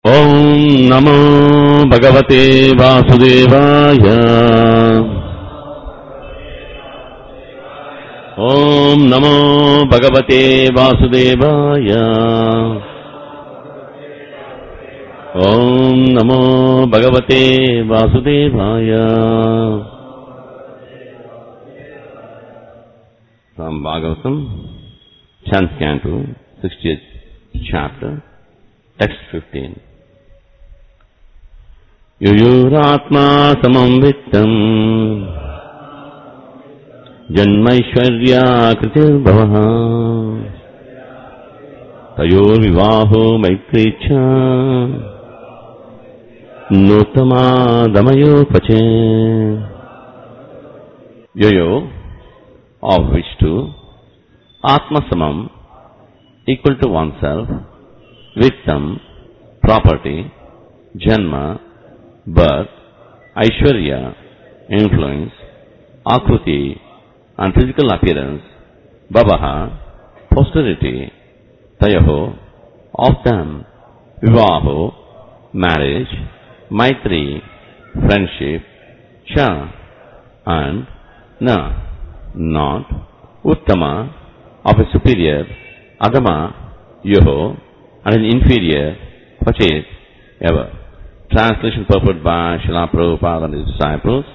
ॐ नमो भगवते वासुदेवाय ॐ नमो भगवते वासुदेवाय ॐ नमो भगवते वासुदेवाय From Bhagavatam, 10th canto, 60th chapter, text 15. युयुरात्मा समं वित्तम् जन्मैश्वर्याकृतिर्भवः तयोर्विवाहो मैत्री च नोत्तमादमयोपचे Yo Yo of which two atmasamam equal to oneself vittam property janma birth aishwarya influence akruti and physical appearance bhavaha posterity tayaho of them vivaho marriage maitri friendship cha and na not uttama of a superior adama yoho and an inferior pachit ever translation purport by Srila Prabhupada and his disciples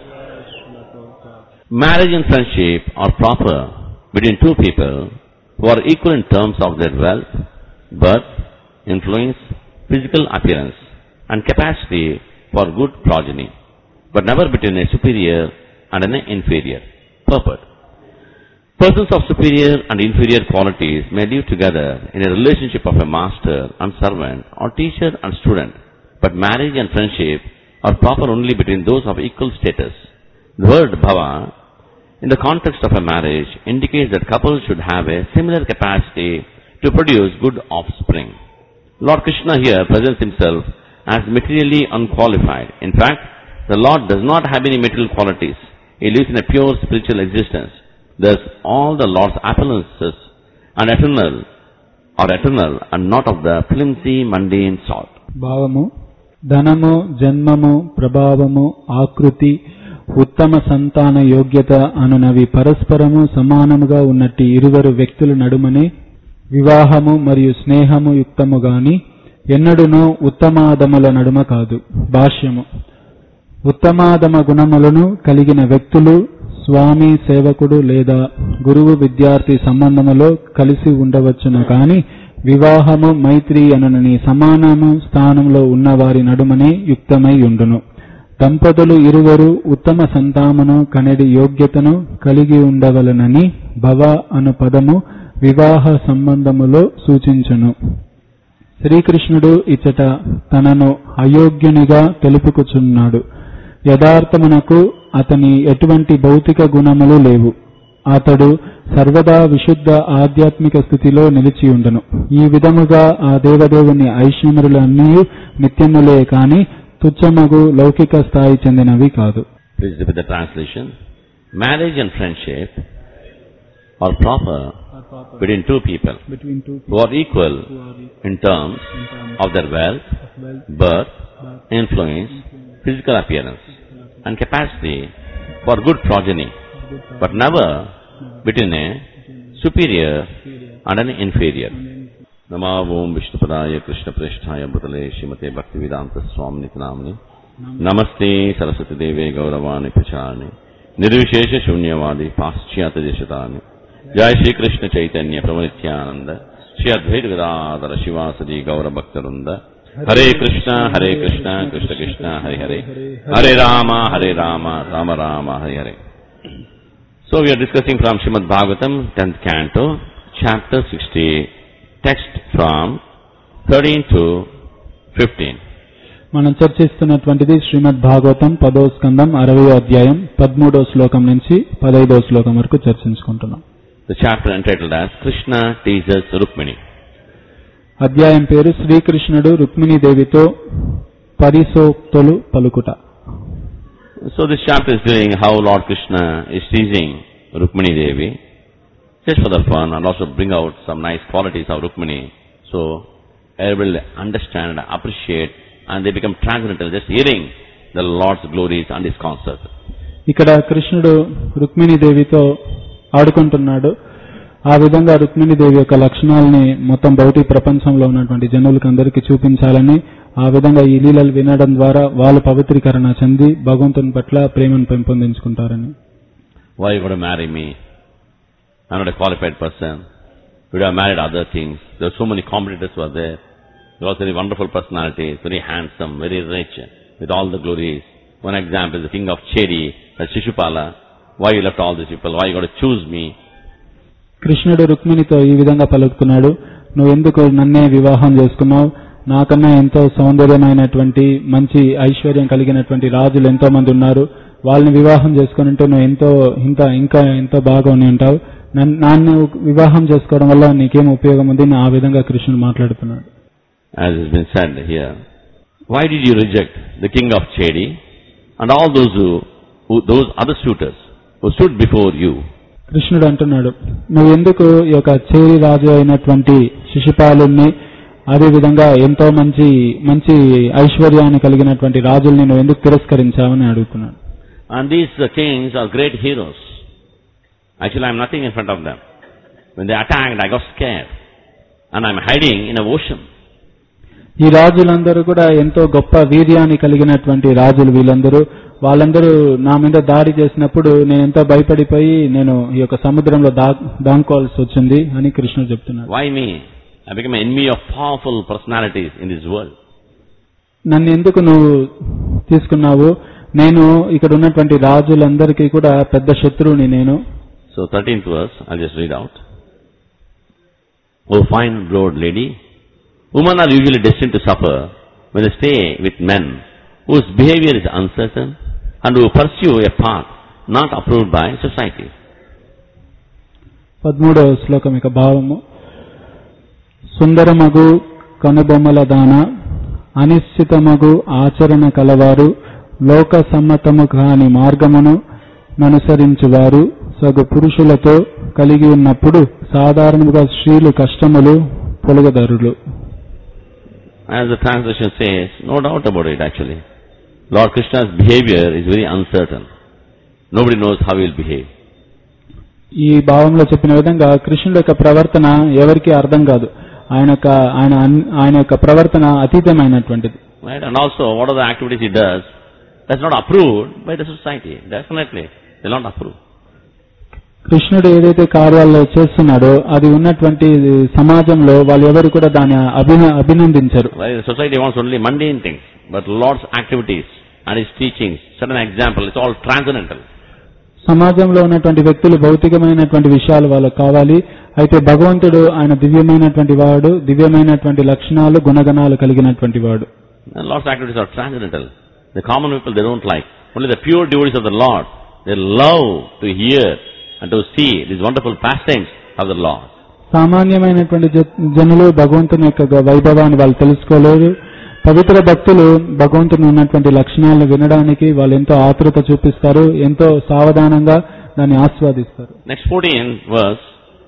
marriage and friendship are proper between two people who are equal in terms of their wealth birth influence physical appearance and capacity for good progeny but never between a superior and an inferior purport Persons of superior and inferior qualities may live together in a relationship of a master and servant or teacher and student, but marriage and friendship are proper only between those of equal status. The word bhava, in the context of a marriage, indicates that couples should have a similar capacity to produce good offspring. Lord Krishna here presents himself as materially unqualified. In fact, the Lord does not have any material qualities. He lives in a pure spiritual existence. Thus, all the Lord's appearances are eternal, are eternal and not of the flimsy, mundane sort. భావము ధనము జన్మము ప్రభావము ఆకృతి ఉత్తమ సంతాన యోగ్యత అనునవి పరస్పరము సమానముగా ఉన్నట్టి ఇరువురు వ్యక్తుల నడుమనే వివాహము మరియు స్నేహము యుక్తము గాని ఎన్నడునూ ఉత్తమాదముల నడుమ కాదు భాష్యము ఉత్తమాదమ గుణములను కలిగిన వ్యక్తులు స్వామి సేవకుడు లేదా గురువు విద్యార్థి సంబంధములో కలిసి ఉండవచ్చును కాని వివాహము మైత్రి అనని సమానము స్థానంలో ఉన్న వారి నడుమనే యుక్తమై ఉండును దంపతులు ఇరువురు ఉత్తమ సంతానమును కనెడి యోగ్యతను కలిగి ఉండవలనని భవ అను పదము వివాహ సంబంధములో సూచించును శ్రీకృష్ణుడు ఇచ్చట తనను అయోగ్యునిగా తెలుపుకుచున్నాడు యథార్థమునకు అతని ఎటువంటి భౌతిక గుణములు లేవు అతడు సర్వదా విశుద్ధ ఆధ్యాత్మిక స్థితిలో నిలిచి ఉండును ఈ విధముగా ఆ దేవదేవుని ఐశ్వర్యులన్నీ నిత్యములే కాని తుచ్చమగు లౌకిక స్థాయి చెందినవి కాదు Please repeat the translation. Marriage and friendship are proper between two people who are equal in terms of their wealth, birth, influence, physical appearance, and capacity for good progeny, but never between a superior and an inferior. नमो ओम विष्णुपदाय कृष्णप्रेष्ठाय मृतले श्रीमते भक्तिवेदांत स्वामी नामनि नमस्ते सरस्वती देवे गौरवाणि प्रचारणे निर्विशेष शून्यवादी पाश्चात्य देशतानि जय श्री कृष्ण चैतन्य प्रभु नित्यानंद श्री अद्वैत गदाधर शिवासदि गौर भक्तवृंद हरे कृष्ण हरे कृष्ण कृष्ण कृष्ण हरे हरे हरे राम हरे राम राम राम हरे हरे So we are discussing from Srimad Bhagavatam, 10th canto, chapter 60, text from 13 to 15. మనం చర్చిస్తున్నటువంటిది శ్రీమద్ భాగవతం పదో స్కందం అరవై అధ్యాయం పదమూడో శ్లోకం నుంచి పదైదో శ్లోకం వరకు చర్చించుకుంటున్నాం The chapter entitled as Krishna teases Rukmini. అధ్యాయం పేరు శ్రీకృష్ణుడు రుక్మిణీదేవితో పరిసోక్తులు పలుకుట So this chapter is doing how Lord Krishna is teasing Rukmini Devi, just for the fun and also bring out some nice qualities of Rukmini. So able to understand, appreciate, and they become transcendental just hearing the Lord's glories and His concert. ఇక్కడ కృష్ణుడు రుక్మిణీదేవితో ఆడుకుంటున్నాడు ఆ విధంగా రుక్మిణీదేవి యొక్క లక్షణాలని మొత్తం భౌతిక ప్రపంచంలో ఉన్నటువంటి జనులకు అందరికీ చూపించాలని ఆ విధంగా ఈ లీలలు వినడం ద్వారా వాళ్ళు పవిత్రీకరణ చెంది భగవంతుని పట్ల ప్రేమను పెంపొందించుకుంటారని Why you got to marry me? I'm not a qualified person. You would have married other things. There were so many competitors were there. He was very wonderful personality, very handsome, very rich, with all the glories. One example is the king of Chedi, that's Shishupala. Why you left all these people? Why you got to choose me? కృష్ణుడు రుక్మిణితో ఈ విధంగా పలుకుతున్నాడు నువ్వు ఎందుకు నన్నే వివాహం చేసుకున్నావు నాకన్నా ఎంతో సౌందర్యమైనటువంటి మంచి ఐశ్వర్యం కలిగినటువంటి రాజులు ఎంతో మంది ఉన్నారు వాళ్ళని వివాహం చేసుకుని నువ్వు ఎంతో ఇంకా ఇంకా ఎంతో బాగా ఉండి ఉంటావు నన్ను నన్ను వివాహం చేసుకోవడం వల్ల నీకేం ఉపయోగం ఉంది ఆ విధంగా కృష్ణుడు మాట్లాడుతున్నాడు As has been said here. Why did you reject the king of Chedi and all those who, who those other suitors who stood before you? కృష్ణుడు అంటున్నాడు నువ్వు ఎందుకు ఈ యొక్క చేరి రాజు అయినటువంటి శిశుపాలుణ్ణి అదే విధంగా ఎంతో మంచి మంచి ఐశ్వర్యాన్ని కలిగినటువంటి రాజుల్ని నువ్వు ఎందుకు తిరస్కరించావని అడుగుతున్నాడు And these uh, kings are great heroes. Actually, I'm nothing in front of them. When they attacked, I got scared. And I'm hiding in a ocean. ఈ రాజులందరూ కూడా ఎంతో గొప్ప వీర్యాన్ని కలిగినటువంటి రాజులు వీళ్ళందరూ వాళ్ళందరూ నా మీద దాడి చేసినప్పుడు నేను ఎంతో భయపడిపోయి నేను ఈ యొక్క సముద్రంలో దా దాంకోవాల్సి వచ్చింది అని కృష్ణుడు చెప్తున్నాడు Why me? I become an enemy of powerful personalities in this world. నన్ను ఎందుకు నువ్వు తీసుకున్నావు నేను ఇక్కడ ఉన్నటువంటి రాజులందరికీ కూడా పెద్ద శత్రువుని నేను So 13th verse, I'll just read out. O fine broad lady, women are usually destined to suffer when they stay with men whose behavior is uncertain and who pursue a path not approved by society. పదమూడవ శ్లోకం యొక్క భావము సుందరమగు కనుబొమ్మల దాన అనిశ్చితమగు ఆచరణ కలవారు లోక సమ్మతము కాని మార్గమును ననుసరించువారు సగు పురుషులతో కలిగి ఉన్నప్పుడు సాధారణముగా స్త్రీలు కష్టములు పొలగదరులు As the translation says, no doubt about it actually. Lord Krishna's behavior is very uncertain. Nobody knows how he will behave. ఈ భావంలో చెప్పిన విధంగా కృష్ణుడి యొక్క ప్రవర్తన ఎవరికీ అర్థం కాదు ఆయన యొక్క ఆయన అన్- ఆయన యొక్క ప్రవర్తన అతీతమైనటువంటిది Right? And also, what are the activities he does? That's not approved by the society. Definitely. They'll not approve. కృష్ణుడు ఏదైతే కార్యాల్లో చేస్తున్నాడో అది ఉన్నటువంటి సమాజంలో వాళ్ళు ఎవరు కూడా దాన్ని అభిన అభినందించరు Right? The society wants only mundane things. But Lord's activities and His teachings, set an example, it's all transcendental. సమాజంలో ఉన్నటువంటి వ్యక్తులు భౌతికమైనటువంటి విషయాలు వాళ్ళకు కావాలి అయితే భగవంతుడు ఆయన దివ్యమైనటువంటి వాడు దివ్యమైనటువంటి లక్షణాలు గుణగణాలు కలిగినటువంటి వాడు And Lord's activities are transcendental. The common people they don't like. Only the pure devotees of the Lord, they love to hear and to see these wonderful pastimes of the Lord. సామాన్యమైనటువంటి జ- జనులు భగవంతుని యొక్క గ- వైభవాన్ని వాళ్ళు తెలుసుకోలేరు పవిత్ర భక్తులు భగవంతుని ఉన్నటువంటి లక్షణాలను వినడానికి వాళ్ళు ఎంతో ఆతృత చూపిస్తారు ఎంతో సావధానంగా దాన్ని ఆస్వాదిస్తారు Next 14 verse.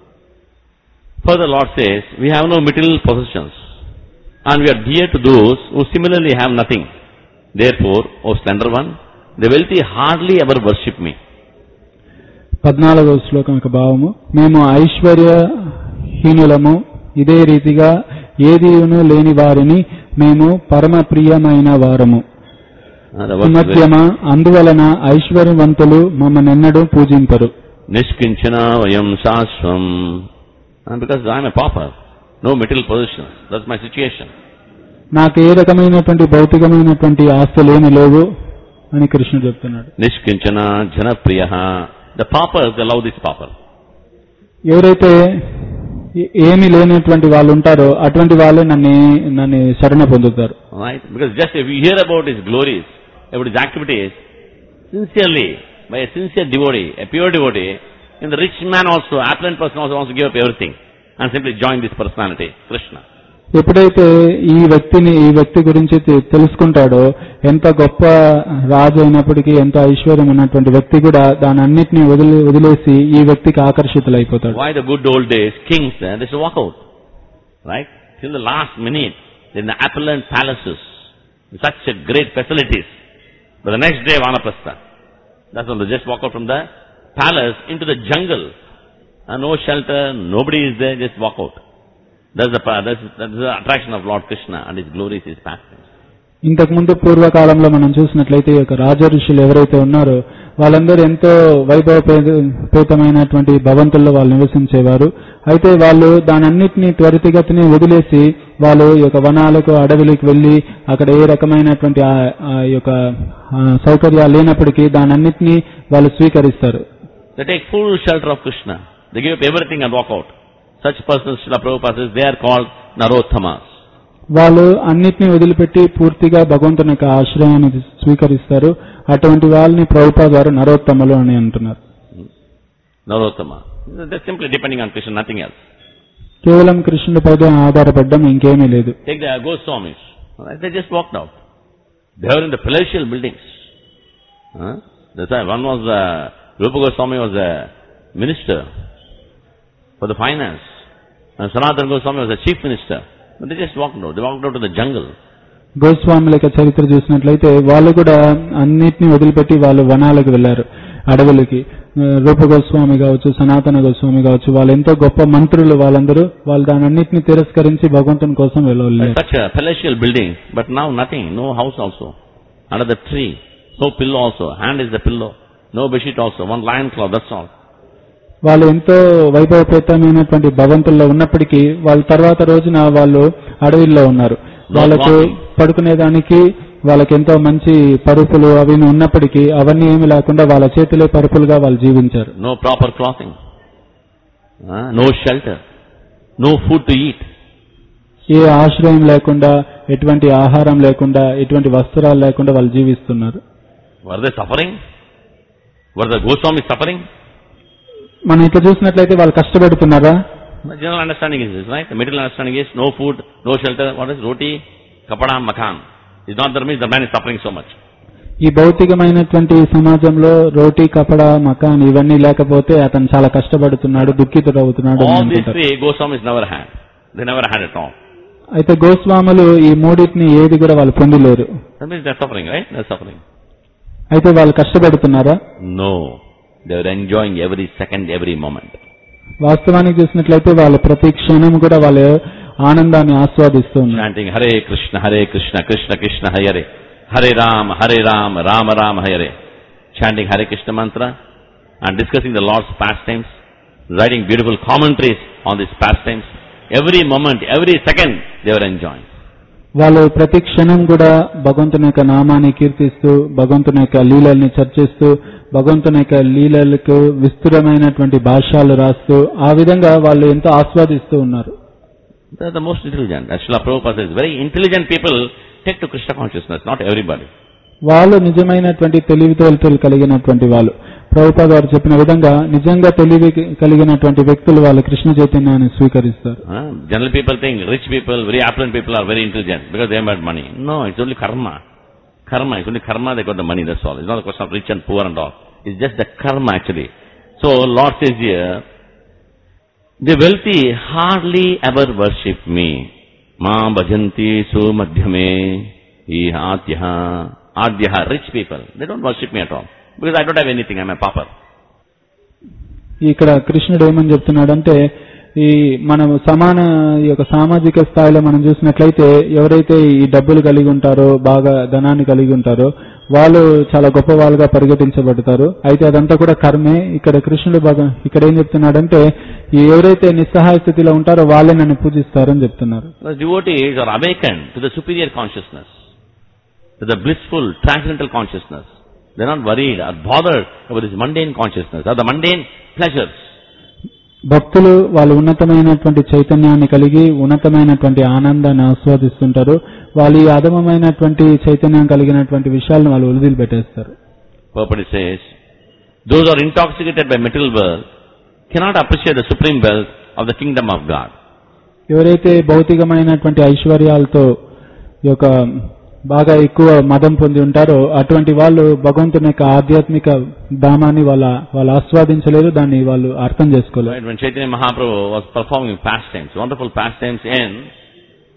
Further Lord says, we have no material possessions and we are dear to those who similarly have nothing. Therefore, O slender one, the wealthy hardly ever worship me. పద్నాలుగవ శ్లోకం యొక్క భావము మేము ఐశ్వర్యహీనులము ఇదే రీతిగా ఏదీను లేని వారిని మేము పరమ ప్రియమైన వారము Uh, the verse is very- మధ్యమ అందువలన ఐశ్వర్యవంతులు మమ్మనెన్నడూ పూజింపరు Nishkinchana vayam sasvam. And because I am a pauper, no material possessions. That's my situation. నాకు ఏ రకమైనటువంటి భౌతికమైనటువంటి ఆస్తులు ఏమి లేవు అని కృష్ణుడు చెప్తున్నాడు Nishkinchana janapriyaha. The paupers, they love this pauper. ఎవరైతే ఏ- ఏమీ లేనటువంటి వాళ్ళు ఉంటారో అటువంటి వాళ్ళే నన్ను నన్ను శరణ పొందుతారు Right? Because just if you hear about his glories, about his activities, sincerely, by a sincere devotee, a pure devotee, and the rich man also, affluent person also wants to give up everything and simply join this personality, Krishna. ఎప్పుడైతే ఈ వ్యక్తిని ఈ వ్యక్తి గురించి తె- తెలుసుకుంటాడో ఎంత గొప్ప రాజు అయినప్పటికీ ఎంత ఐశ్వర్యం ఉన్నటువంటి వ్యక్తి కూడా దాని అన్నిటినీ వదిలి వదిలేసి ఈ వ్యక్తికి ఆకర్షితులైపోతాడు Why the good old days, kings, uh, they should walk out. Right? till the last minute in the opulent palaces, such a great facilities. But the next day, Vanaprastha. That's all. They just walk out from the palace into the jungle. And no shelter, nobody is there, just walk out. That's the, pa- that's, that's the attraction of Lord Krishna and his glories, his pastimes. ఇంతకుముందు పూర్వకాలంలో మనం చూసినట్లయితే ఈ యొక్క రాజ ఋషులు ఎవరైతే ఉన్నారో వాళ్ళందరూ ఎంతో వైభవపేతమైనటువంటి భవంతుల్లో వాళ్ళు నివసించేవారు అయితే వాళ్ళు దానన్నిటినీ త్వరితగతిని వదిలేసి వాళ్ళు ఈ యొక్క వనాలకు అడవులకు వెళ్లి అక్కడ ఏ రకమైనటువంటి ఆ- ఆ యొక్క ఆ, సౌకర్యాలు లేనప్పటికీ దానన్నిటినీ వాళ్ళు స్వీకరిస్తారు They take full shelter of Krishna. They give up everything and walk out. Such persons, Srila Prabhupada says, they are called Narothamas. వాళ్ళు అన్నిటినీ వదిలిపెట్టి పూర్తిగా భగవంతుని యొక్క ఆశ్రయాన్ని స్వీకరిస్తారు అటువంటి వాళ్ళని ప్రభుపా గారు నరోత్తములు అని అంటున్నారు Narottama. They're simply depending on Krishna, nothing else. కేవలం కృష్ణుడిపైనే ఆధారపడడం ఇంకేమీ లేదు Take the Goswamis. Alright, They just walked out. They were in the palatial buildings. Huh? That's why one was, uh, Rupa Goswami was a minister for the finance. And Sanatana Goswami was a chief minister. But they just walked out. They walked out to the jungle. గోస్వాముల యొక్క చరిత్ర చూసినట్లయితే వాళ్ళు కూడా అన్నిటిని వదిలిపెట్టి వాళ్ళు వనాలకు వెళ్లారు అడవులకి ఆ, రూప గోస్వామి కావచ్చు సనాతన గోస్వామి కావచ్చు వాళ్ళు ఎంతో గొప్ప మంత్రులు వాళ్ళందరూ వాళ్ళు దాని అన్నిటిని తిరస్కరించి భగవంతుని కోసం వెళ్ళలేదు Such a palatial building, but now nothing, no house also. Under the tree, no pillow also. Hand is the pillow. No bedsheet also. One lion cloth, that's all. వాళ్ళు ఎంతో వైభవపేతమైనటువంటి భవంతుల్లో ఉన్నప్పటికీ వాళ్ళ తర్వాత రోజున వాళ్ళు అడవిల్లో ఉన్నారు వాళ్ళకు పడుకునేదానికి వాళ్ళకి ఎంతో మంచి పరుపులు అవి ఉన్నప్పటికీ అవన్నీ ఏమి లేకుండా వాళ్ళ చేతిలో పరుపులుగా వాళ్ళు జీవించారు No proper clothing. Uh, no shelter. No food to eat. ఏ ఆశ్రయం లేకుండా ఎటువంటి ఆహారం లేకుండా ఎటువంటి వస్త్రాలు లేకుండా వాళ్ళు జీవిస్తున్నారు Were they suffering? Were the Goswamis suffering? మనం ఇట్లా చూసినట్లయితే వాళ్ళు కష్టపడుతున్నారా The general understanding is this, right? The middle understanding is no food, no shelter. What is roti, kapada, makan? It's not that means the man is suffering so much. ఈ భౌతికమైనటువంటి సమాజంలో రోటీ కపడ మకాన్ ఇవన్నీ లేకపోతే అతను చాలా కష్టపడుతున్నాడు దుఃఖితుడు అవుతున్నాడు అని All these అనుకుంటారు. three Goswamis never had. They never had at all. అయితే గోస్వాములు ఈ మూడింటిని ఏది కూడా వాళ్ళు పొందలేరు That means they're suffering, right? They're suffering. అయితే వాళ్ళు కష్టపడుతున్నారా No. They were enjoying every second, every moment. వాస్తవానికి చూసినట్లయితే వాళ్ళు ప్రతి క్షణం కూడా వాళ్ళ ఆనందాన్ని ఆస్వాదిస్తూ ఉన్నారు Chanting Hare Krishna, Hare Krishna, Krishna Krishna, Hare Hare Ram, Hare Ram, Rama Ram, Hare. Chanting Hare Krishna mantra and discussing the Lord's pastimes, writing beautiful commentaries on these pastimes. Every moment, every second, they were enjoying. వాళ్ళు ప్రతి క్షణం కూడా భగవంతుని యొక్క నామాన్ని కీర్తిస్తూ భగవంతుని యొక్క లీలల్ని చర్చిస్తూ భగవంతుని యొక్క లీలలకు విస్తృతమైనటువంటి భాష్యాలు రాస్తూ ఆ విధంగా వాళ్ళు ఎంతో ఆస్వాదిస్తూ ఉన్నారు They're the most intelligent. As Srila Prabhupada says, very intelligent people take to Krishna consciousness, not everybody. వాళ్ళు నిజమైనటువంటి తెలివితేటలు కలిగినటువంటి వాళ్ళు ప్రభుపాద గారు చెప్పిన విధంగా నిజంగా తెలివి కలిగినటువంటి వ్యక్తులు వాళ్ళు కృష్ణ చైతన్యాన్ని స్వీకరిస్తారు Huh? General people think rich people, very affluent people are very intelligent because they have had money. No, it's only karma. Karma, it's only karma they got the money, that's all. It's not a question of rich and poor and all. It's just the karma actually. So Lord says here, the wealthy hardly ever worship me. Ma bhajanti su madhyame adhyaha. Adhyaha, rich people. They don't worship me at all. Because I don't have anything, I'm a pauper. ఇక్కడ కృష్ణుడు ఏమని చెప్తున్నాడంటే ఈ మనం సమాన ఈ యొక్క సామాజిక స్థాయిలో మనం చూసినట్లయితే ఎవరైతే ఈ డబ్బులు కలిగి ఉంటారో బాగా ధనాన్ని కలిగి ఉంటారో వాళ్ళు చాలా గొప్ప వాళ్ళుగా పరిగణించబడతారు అయితే అదంతా కూడా కర్మే ఇక్కడ కృష్ణుడు బాగా ఇక్కడ ఏం చెప్తున్నాడంటే ఈ ఎవరైతే నిస్సహాయ స్థితిలో ఉంటారో వాళ్ళే నన్ను పూజిస్తారని చెప్తున్నారు The devotees are awakened to the superior consciousness, to the blissful, transcendental consciousness. They're not worried or bothered about this mundane consciousness or the mundane pleasures. భక్తులు వాళ్ళు ఉన్నతమైనటువంటి చైతన్యాన్ని కలిగి ఉన్నతమైనటువంటి ఆనందాన్ని ఆస్వాదిస్తుంటారు వాళ్ళు ఈ అధమమైనటువంటి చైతన్యం కలిగినటువంటి విషయాలను వాళ్ళు వదిలిపెట్టేస్తారు Prabhupada says, those who are intoxicated by material wealth cannot appreciate the supreme wealth of the kingdom of God. ఎవరైతే భౌతికమైనటువంటి ఐశ్వర్యాలతో ఈ యొక్క బాగా ఎక్కువ మదం పొంది ఉంటారో అటువంటి వాళ్ళు భగవంతుని యొక్క ఆధ్యాత్మిక ధామాన్ని వాళ్ళ వాళ్ళు ఆస్వాదించలేరు దాన్ని వాళ్ళు అర్థం చేసుకోలేరు Right? When Chaitanya Mahaprabhu was performing pastimes, wonderful pastimes in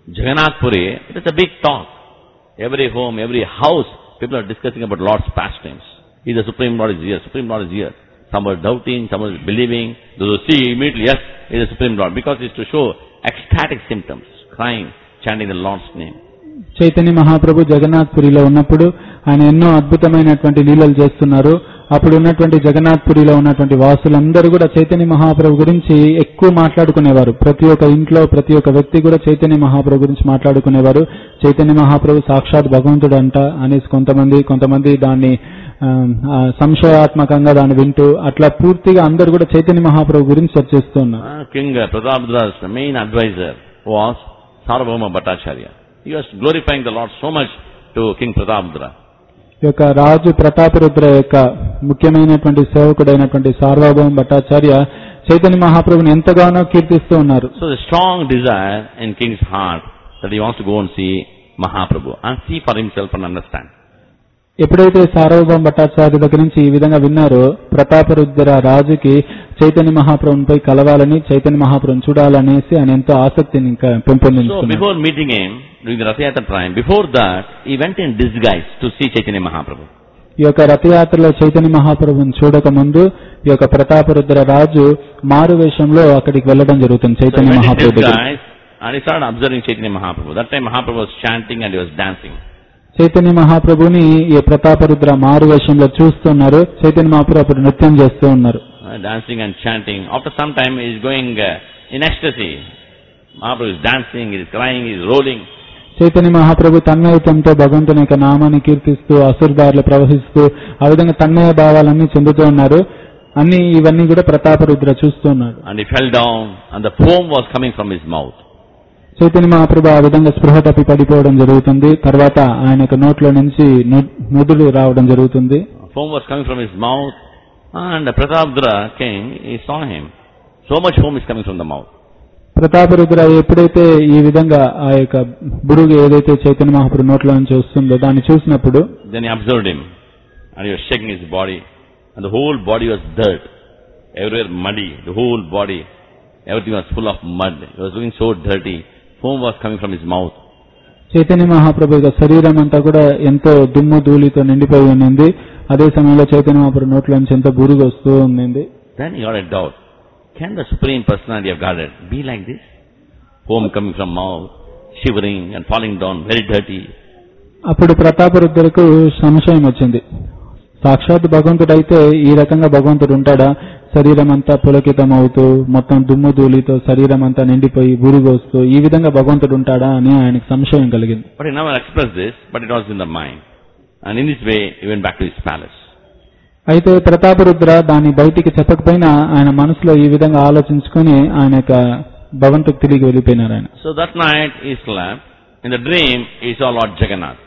Jagannath Puri, it is a big talk. Every home, every house, people are discussing about Lord's pastimes. He, the Supreme Lord is here, Supreme Lord is here. Some are doubting, some are believing. Those who see immediately, yes, he is the Supreme Lord. Because it's to show ecstatic symptoms, crying, chanting the Lord's name. Chaitanya మహాప్రభు జగన్నాథ్ పురిలో ఉన్నప్పుడు ఆయన ఎన్నో అద్భుతమైనటువంటి లీలలు చేస్తున్నారు అప్పుడు ఉన్నటువంటి జగన్నాథ్ పురిలో ఉన్నటువంటి వాసులందరూ కూడా చైతన్య మహాప్రభు గురించి ఎక్కువ మాట్లాడుకునేవారు ప్రతి ఒక్క ఇంట్లో ప్రతి ఒక్క వ్యక్తి కూడా చైతన్య మహాప్రభు గురించి మాట్లాడుకునేవారు చైతన్య మహాప్రభు సాక్షాత్ భగవంతుడు అంట అనేసి కొంతమంది కొంతమంది దాన్ని ఆ, ఆ, సంశయాత్మకంగా దాన్ని వింటూ అట్లా పూర్తిగా అందరూ కూడా చైతన్య మహాప్రభు గురించి చర్చిస్తూ ఉన్నారు Uh, King uh, Pratapadra's main advisor was Sarvabhauma Bhattacharya. He was glorifying the Lord so much to King Pratapadra. ఈ యొక్క రాజు ప్రతాపరుద్ర యొక్క ముఖ్యమైనటువంటి సేవకుడైనటువంటి సార్వభౌమ భట్టాచార్య చైతన్య మహాప్రభుని ఎంతగానో కీర్తిస్తూ ఉన్నారు So the strong desire in king's heart that he wants to go and see Mahaprabhu and see for himself and understand. ఎప్పుడైతే సార్వభౌమ భట్టాచార్య దగ్గర నుంచి ఈ విధంగా విన్నారో ప్రతాపరుద్ర రాజుకి చైతన్య మహాప్రభునిపై కలవాలని చైతన్య మహాప్రభుని చూడాలనేసి ఆయన ఎంతో ఆసక్తిని ఇంకా So పెంపొందించుకున్నారు before meeting him during the Rathayatra time, before that he went in disguise to see Chaitanya Mahaprabhu. ఈ యొక్క రథయాత్రలో చైతన్య మహాప్రభుని చూడక ముందు ఈ యొక్క ప్రతాపరుద్ర రాజు మారు వేషంలో అక్కడికి వెళ్ళడం జరుగుతుంది So he Chaitanya went in మహాప్రభు దగ్గర. disguise and he started observing Chaitanya Mahaprabhu. That time Mahaprabhu was chanting and he was dancing. Chaitanya మహాప్రభుని ఈ ప్రతాపరుద్ర మారు వేషంలో చూస్తున్నారు చైతన్య మహాప్రభు అప్పుడు నృత్యం చేస్తూ ఉన్నారు uh, dancing and chanting. After some time, he is going uh, in ecstasy. Mahaprabhu is dancing, he is crying, he is rolling. Chaitanya మహాప్రభు తన్మయత్వంతో భగవంతుని యొక్క నామాన్ని కీర్తిస్తూ అసురదారులు ప్రవహిస్తూ ఆ విధంగా తన్మయ భావాలన్నీ చెందుతూ ఉన్నారు అన్ని ఇవన్నీ కూడా ప్రతాపరుద్ర చూస్తూ ఉన్నారు And he fell down, and the foam was coming from his mouth. Chaitanya మహాప్రభు ఆ విధంగా స్పృహ తప్పి పడిపోవడం జరుగుతుంది తర్వాత ఆయన యొక్క నోట్లో నుంచి ను- నుదులు రావడం జరుగుతుంది Foam was coming from his mouth, and Pratapdra king, he saw him. So much foam is coming from the mouth. Prataparudra ఎప్పుడైతే ఈ విధంగా ఆ యొక్క బురుగు ఏదైతే చైతన్య మహాప్రభు నోట్లో నుంచి వస్తుందో దాన్ని చూసినప్పుడు Then he observed him, and he was shaking his body, and the whole body was dirt. Everywhere muddy, the whole body. Everything was full of mud. He was looking so dirty. Foam was coming from his mouth. Chaitanya మహాప్రభు యొక్క శరీరం అంతా కూడా ఎంతో దుమ్ము ధూళితో నిండిపోయి ఉన్నింది అదే సమయంలో చైతన్య మహాప్రభు నోట్లో నుంచి ఎంతో బురుగు వస్తూ ఉన్నింది Then he got a doubt. Can the Supreme Personality of Godhead be like this? Foam coming from mouth, shivering and falling down, very dirty. అప్పుడు ప్రతాపరుద్రకు సంశయం వచ్చింది సాక్షాత్ భగవంతుడు అయితే ఈ రకంగా భగవంతుడు ఉంటాడా శరీరం అంతా పులకితం అవుతూ మొత్తం దుమ్ము ధూళితో శరీరం అంతా నిండిపోయి బురుగు వస్తూ ఈ విధంగా భగవంతుడు ఉంటాడా అని ఆయనకు సంశయం కలిగింది But he never expressed this, but it was in the mind. And in this way, he went back to his palace. అయితే ప్రతాపరుద్ర దాన్ని బయటికి చెప్పకపోయినా ఆయన మనసులో ఈ విధంగా ఆలోచించుకొని ఆయన యొక్క భవంతుకు తిరిగి వెళ్ళిపోయినారు ఆయన So that night he slept. In the dream, he saw Lord Jagannath.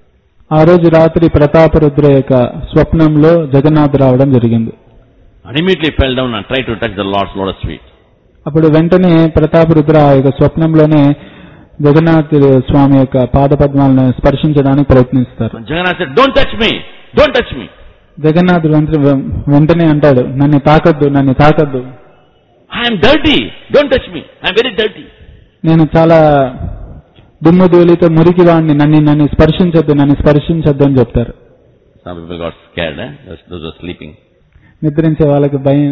ఆ రోజు రాత్రి ప్రతాపరుద్ర యొక్క స్వప్నంలో జగన్నాథ్ రావడం జరిగింది And immediately fell down and tried to touch the Lord's lotus feet. అప్పుడు వెంటనే ప్రతాపరుద్ర ఆ యొక్క స్వప్నంలోనే జగన్నాథ్ స్వామి యొక్క పాదపద్మాలను స్పర్శించడానికి ప్రయత్నిస్తారు And Jagannath said, Don't touch me! Don't touch me! Jagannadh వెంట- వెంటనే అంటాడు నన్ను తాకద్దు నన్ను తాకద్దు I am dirty! Don't touch me! I am very dirty. నేను చాలా దుమ్ము ధూళితో మురికి వాడిని నన్ను నన్ను స్పర్శించొద్దు నన్ను స్పర్శించొద్దు అని చెప్తారు Some people got scared, eh? Those, those were sleeping. నిద్రించే వాళ్ళకి భయం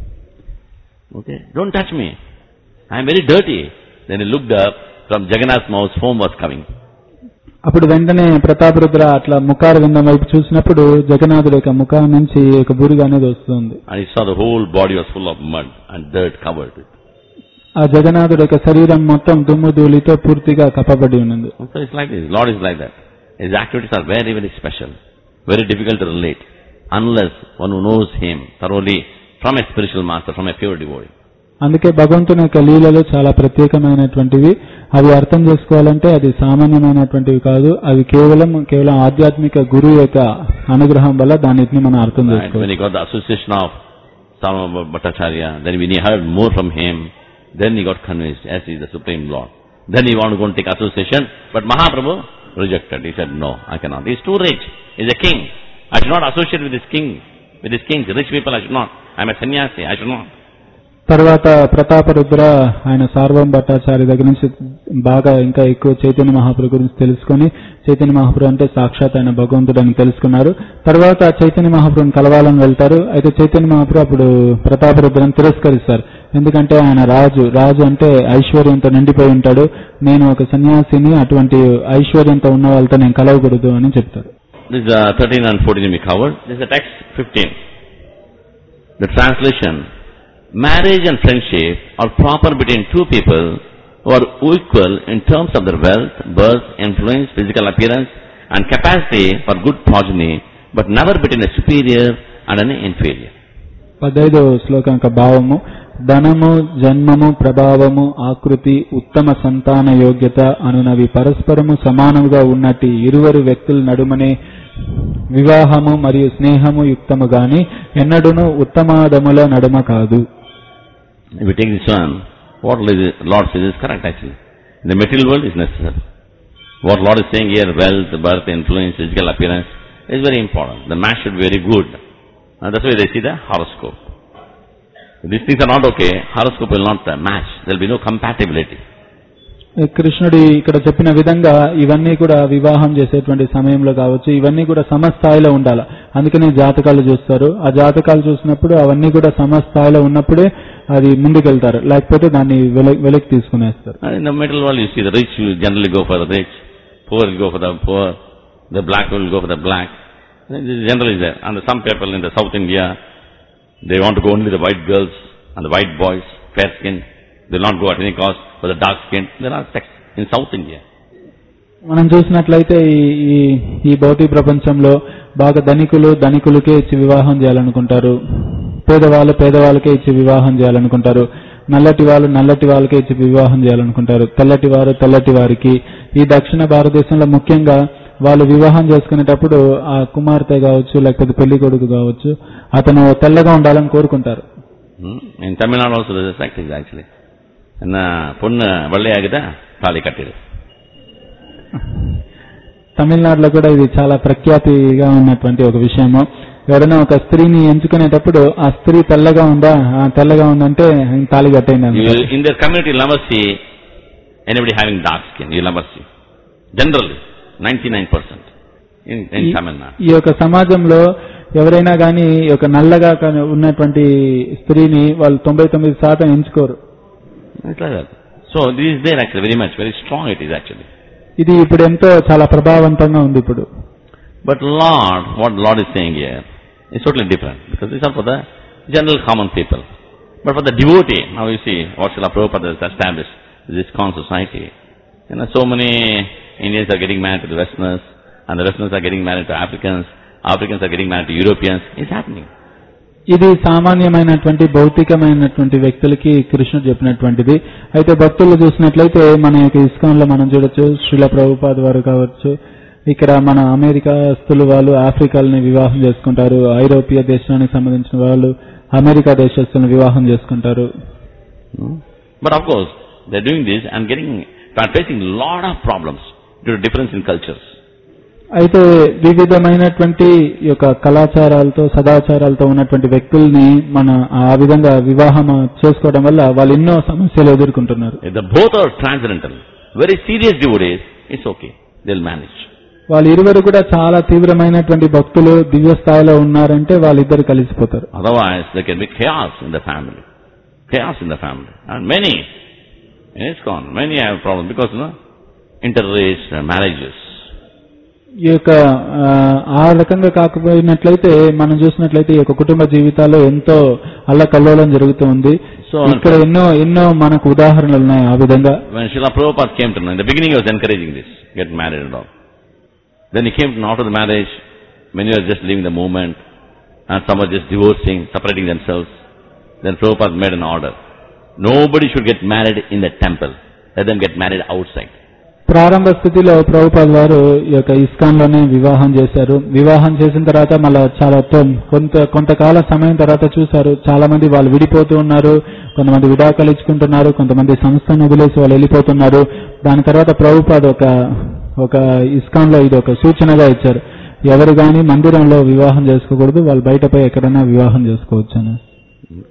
Okay, don't touch me. I am very dirty. Then he looked up, from Jagannath's mouth foam was coming. అప్పుడు వెంటనే ప్రతాపరుద్ర అట్లా ముఖార విందం వైపు చూసినప్పుడు జగన్నాథుడి యొక్క ముఖం నుంచి ఒక బురుగు అనేది వస్తుంది And he saw the whole body was full of mud and dirt covered. ఆ జగన్నాథుడి యొక్క శరీరం మొత్తం దుమ్ము ధూళితో పూర్తిగా కప్పబడి ఉన్నది So it's like this. Lord is like that. His activities are very, very special. Very difficult to relate. Unless one who knows Him thoroughly from a spiritual master, from a pure devotee. అందుకే భగవంతుని యొక్క లీలలు చాలా ప్రత్యేకమైనటువంటివి అవి అర్థం చేసుకోవాలంటే అది సామాన్యమైనటువంటివి కాదు అవి కేవలం కేవలం ఆధ్యాత్మిక గురువు యొక్క అనుగ్రహం వల్ల దాన్నిటిని మనం అర్థం Right? చేసుకోవాలి When he got the association of Sarva Bhattacharya, then when he heard more from him, then he got convinced, yes, he is the Supreme Lord. Then he wanted to go and take association, but Mahaprabhu rejected. He said, no, I cannot. He is too rich. He is a king. I should not associate with this king, with these kings, rich people, I should not. I am a sannyasi, I should not. తర్వాత ప్రతాపరుద్ర ఆయన సార్వం భట్టాచారి దగ్గర నుంచి బాగా ఇంకా ఎక్కువ చైతన్య మహాప్రభు గురించి తెలుసుకొని చైతన్య మహాప్రభు అంటే సాక్షాత్ ఆయన భగవంతుడు అని తెలుసుకున్నారు తర్వాత చైతన్య మహాప్రభుని కలవాలని వెళ్తారు అయితే చైతన్య మహాప్రభు అప్పుడు ప్రతాపరుద్రని తిరస్కరిస్తారు ఎందుకంటే ఆయన రాజు రాజు అంటే ఐశ్వర్యంతో నిండిపోయి ఉంటాడు నేను ఒక సన్యాసిని అటువంటి ఐశ్వర్యంతో ఉన్న వాళ్ళతో నేను కలవకూడదు అని చెప్తారు This is uh, 13 and 14 we covered. This is the text 15. The translation, marriage and friendship are proper between two people who are equal in terms of their wealth, birth, influence, physical appearance and capacity for good progeny, but never between a superior and an inferior. పదైదో శ్లోకం యొక్క భావము ధనము జన్మము ప్రభావము ఆకృతి ఉత్తమ సంతాన యోగ్యత అనునవి పరస్పరము సమానముగా ఉన్నట్టి ఇరువురు వ్యక్తుల నడుమనే వివాహము మరియు స్నేహము యుక్తము గాని ఎన్నడూను ఉత్తమాదముల నడుమ కాదు If you take this one, what Lord says is correct actually. In the material world is necessary. What Lord is saying here, wealth, birth, influence, physical appearance, is very important. The match should be very good. And that's why they see the horoscope. If these things are not okay, horoscope will not uh, match. There will be no compatibility. కృష్ణుడి ఇక్కడ చెప్పిన విధంగా ఇవన్నీ కూడా వివాహం చేసేటువంటి సమయంలో కావచ్చు ఇవన్నీ కూడా సమస్థాయిలో ఉండాలి అందుకనే జాతకాలు చూస్తారు ఆ జాతకాలు చూసినప్పుడు అవన్నీ కూడా సమస్థాయిలో ఉన్నప్పుడే అది ముందుకెళ్తారు లేకపోతే దాన్ని వెల- వెనక్కి తీసుకునేస్తారు And in the material world, you see the rich will generally go for the rich, poor will go for the poor, the black will go for the black. And This is generally there. And some people in the South India, they want to go only the white girls and the white boys, fair skin. They will not go at any cost for the dark skin. There are sects in South India. మనం చూసినట్లయితే ఈ ఈ- ఈ భౌతిక ప్రపంచంలో బాగా ధనికులు ధనికులకే ఇచ్చి వివాహం చేయాలనుకుంటారు పేదవాళ్ళు పేదవాళ్ళకే ఇచ్చి వివాహం చేయాలనుకుంటారు నల్లటి వాళ్ళు నల్లటి వాళ్ళకే ఇచ్చి వివాహం చేయాలనుకుంటారు తెల్లటి వారు తెల్లటి వారికి ఈ దక్షిణ భారతదేశంలో ముఖ్యంగా వాళ్ళు వివాహం చేసుకునేటప్పుడు ఆ కుమార్తె కావచ్చు లేకపోతే పెళ్లి కొడుకు కావచ్చు అతను తెల్లగా ఉండాలని కోరుకుంటారు Hmm? In Tamil Nadu also there is a sect is actually. And பொண்ணு வெள்ளையாகிட்டா தாலி கட்டிடு తమిళనాడులో కూడా ఇది చాలా ప్రఖ్యాతిగా ఉన్నటువంటి ఒక విషయము ఎవరైనా ఒక స్త్రీని ఎంచుకునేటప్పుడు ఆ స్త్రీ తెల్లగా ఉందా ఆ తెల్లగా ఉందంటే తాళి కట్టేయండి You అంటారు. will, in their community, you'll never see anybody having dark skin. You'll never see. Generally, 99% in, in ఈ- Tamil Nadu. ఈ యొక్క సమాజంలో ఎవరైనా కానీ ఈ యొక్క నల్లగా కా- ఉన్నటువంటి స్త్రీని వాళ్ళు తొంభై తొమ్మిది శాతం ఎంచుకోరు It's like that. So this is there actually very much, very strong it is actually. ఇది ఇప్పుడు ఎంతో చాలా ప్రభావవంతంగా ఉంది ఇప్పుడు But Lord, what Lord is saying here is totally different because these are for the general common people. But for the devotee, now you see what Srila Prabhupada has established, this con society. You know, so many Indians are getting married to the Westerners, and the Westerners are getting married to Africans, Africans are getting married to Europeans. It's happening. ఇది సామాన్యమైనటువంటి భౌతికమైనటువంటి వ్యక్తులకి కృష్ణుడు చెప్పినటువంటిది అయితే భక్తులు చూసినట్లయితే మన యొక్క ఇస్కాన్ లో మనం చూడొచ్చు శ్రీల ప్రభుపాద్ వారు కావచ్చు ఇక్కడ మన అమెరికాస్తులు వాళ్ళు ఆఫ్రికాలని వివాహం చేసుకుంటారు ఐరోపియా దేశానికి సంబంధించిన వాళ్ళు అమెరికా దేశస్తులను వివాహం చేసుకుంటారు Hmm? But of course, they're doing this and getting, are facing a lot of problems due to difference in cultures. అయితే వివిధమైనటువంటి ఈ యొక్క కళాచారాలతో సదాచారాలతో ఉన్నటువంటి వ్యక్తుల్ని మన ఆ విధంగా వివాహం చేసుకోవడం వల్ల వాళ్ళు ఎన్నో సమస్యలు ఎదుర్కొంటున్నారు If the both are transcendental, very serious devotees, it's okay. They'll manage. వాళ్ళు ఇరువురు కూడా చాలా తీవ్రమైనటువంటి భక్తులు దివ్య స్థాయిలో ఉన్నారంటే వాళ్ళిద్దరు కలిసిపోతారు Otherwise, there can be chaos in the family. Chaos in the family. And many, in ISKCON, many have problems because, you know, interrace uh, marriages. ఈ యొక్క ఆ, ఆ రకంగా కాకపోయినట్లయితే మనం చూసినట్లయితే ఈ యొక్క కుటుంబ జీవితాల్లో ఎంతో అల్లకల్లోలం జరుగుతూ ఉంది So, ఇక్కడ ఎన్నో ఎన్నో మనకు ఉదాహరణలు ఉన్నాయి ఆ విధంగా when Srila Prabhupada came to know, in the beginning he was encouraging this, get married and all. Then he came to know after the marriage, many were just leaving the movement, and some were just divorcing, separating themselves. Then Prabhupada made an order. Nobody should get married in the temple. Let them get married outside. ప్రారంభ స్థితిలో ప్రభుపాల్ వారు ఈ యొక్క ISKCON లోనే వివాహం చేశారు వివాహం చేసిన తర్వాత మళ్ళా చాలా తో- కొంత కొంతకాల సమయం తర్వాత చూశారు చాలా మంది వాళ్ళు విడిపోతూ ఉన్నారు కొంతమంది విడాకులు ఇచ్చుకుంటున్నారు కొంతమంది సంస్థను వదిలేసి వాళ్ళు వెళ్ళిపోతున్నారు దాని తర్వాత ప్రభుపాద్ ఒక ఒక ఇస్కాన్ లో ఇది ఒక సూచనగా ఇచ్చారు ఎవరు గాని మందిరంలో వివాహం చేసుకోకూడదు వాళ్ళు బయటపై ఎక్కడైనా వివాహం చేసుకోవచ్చు అని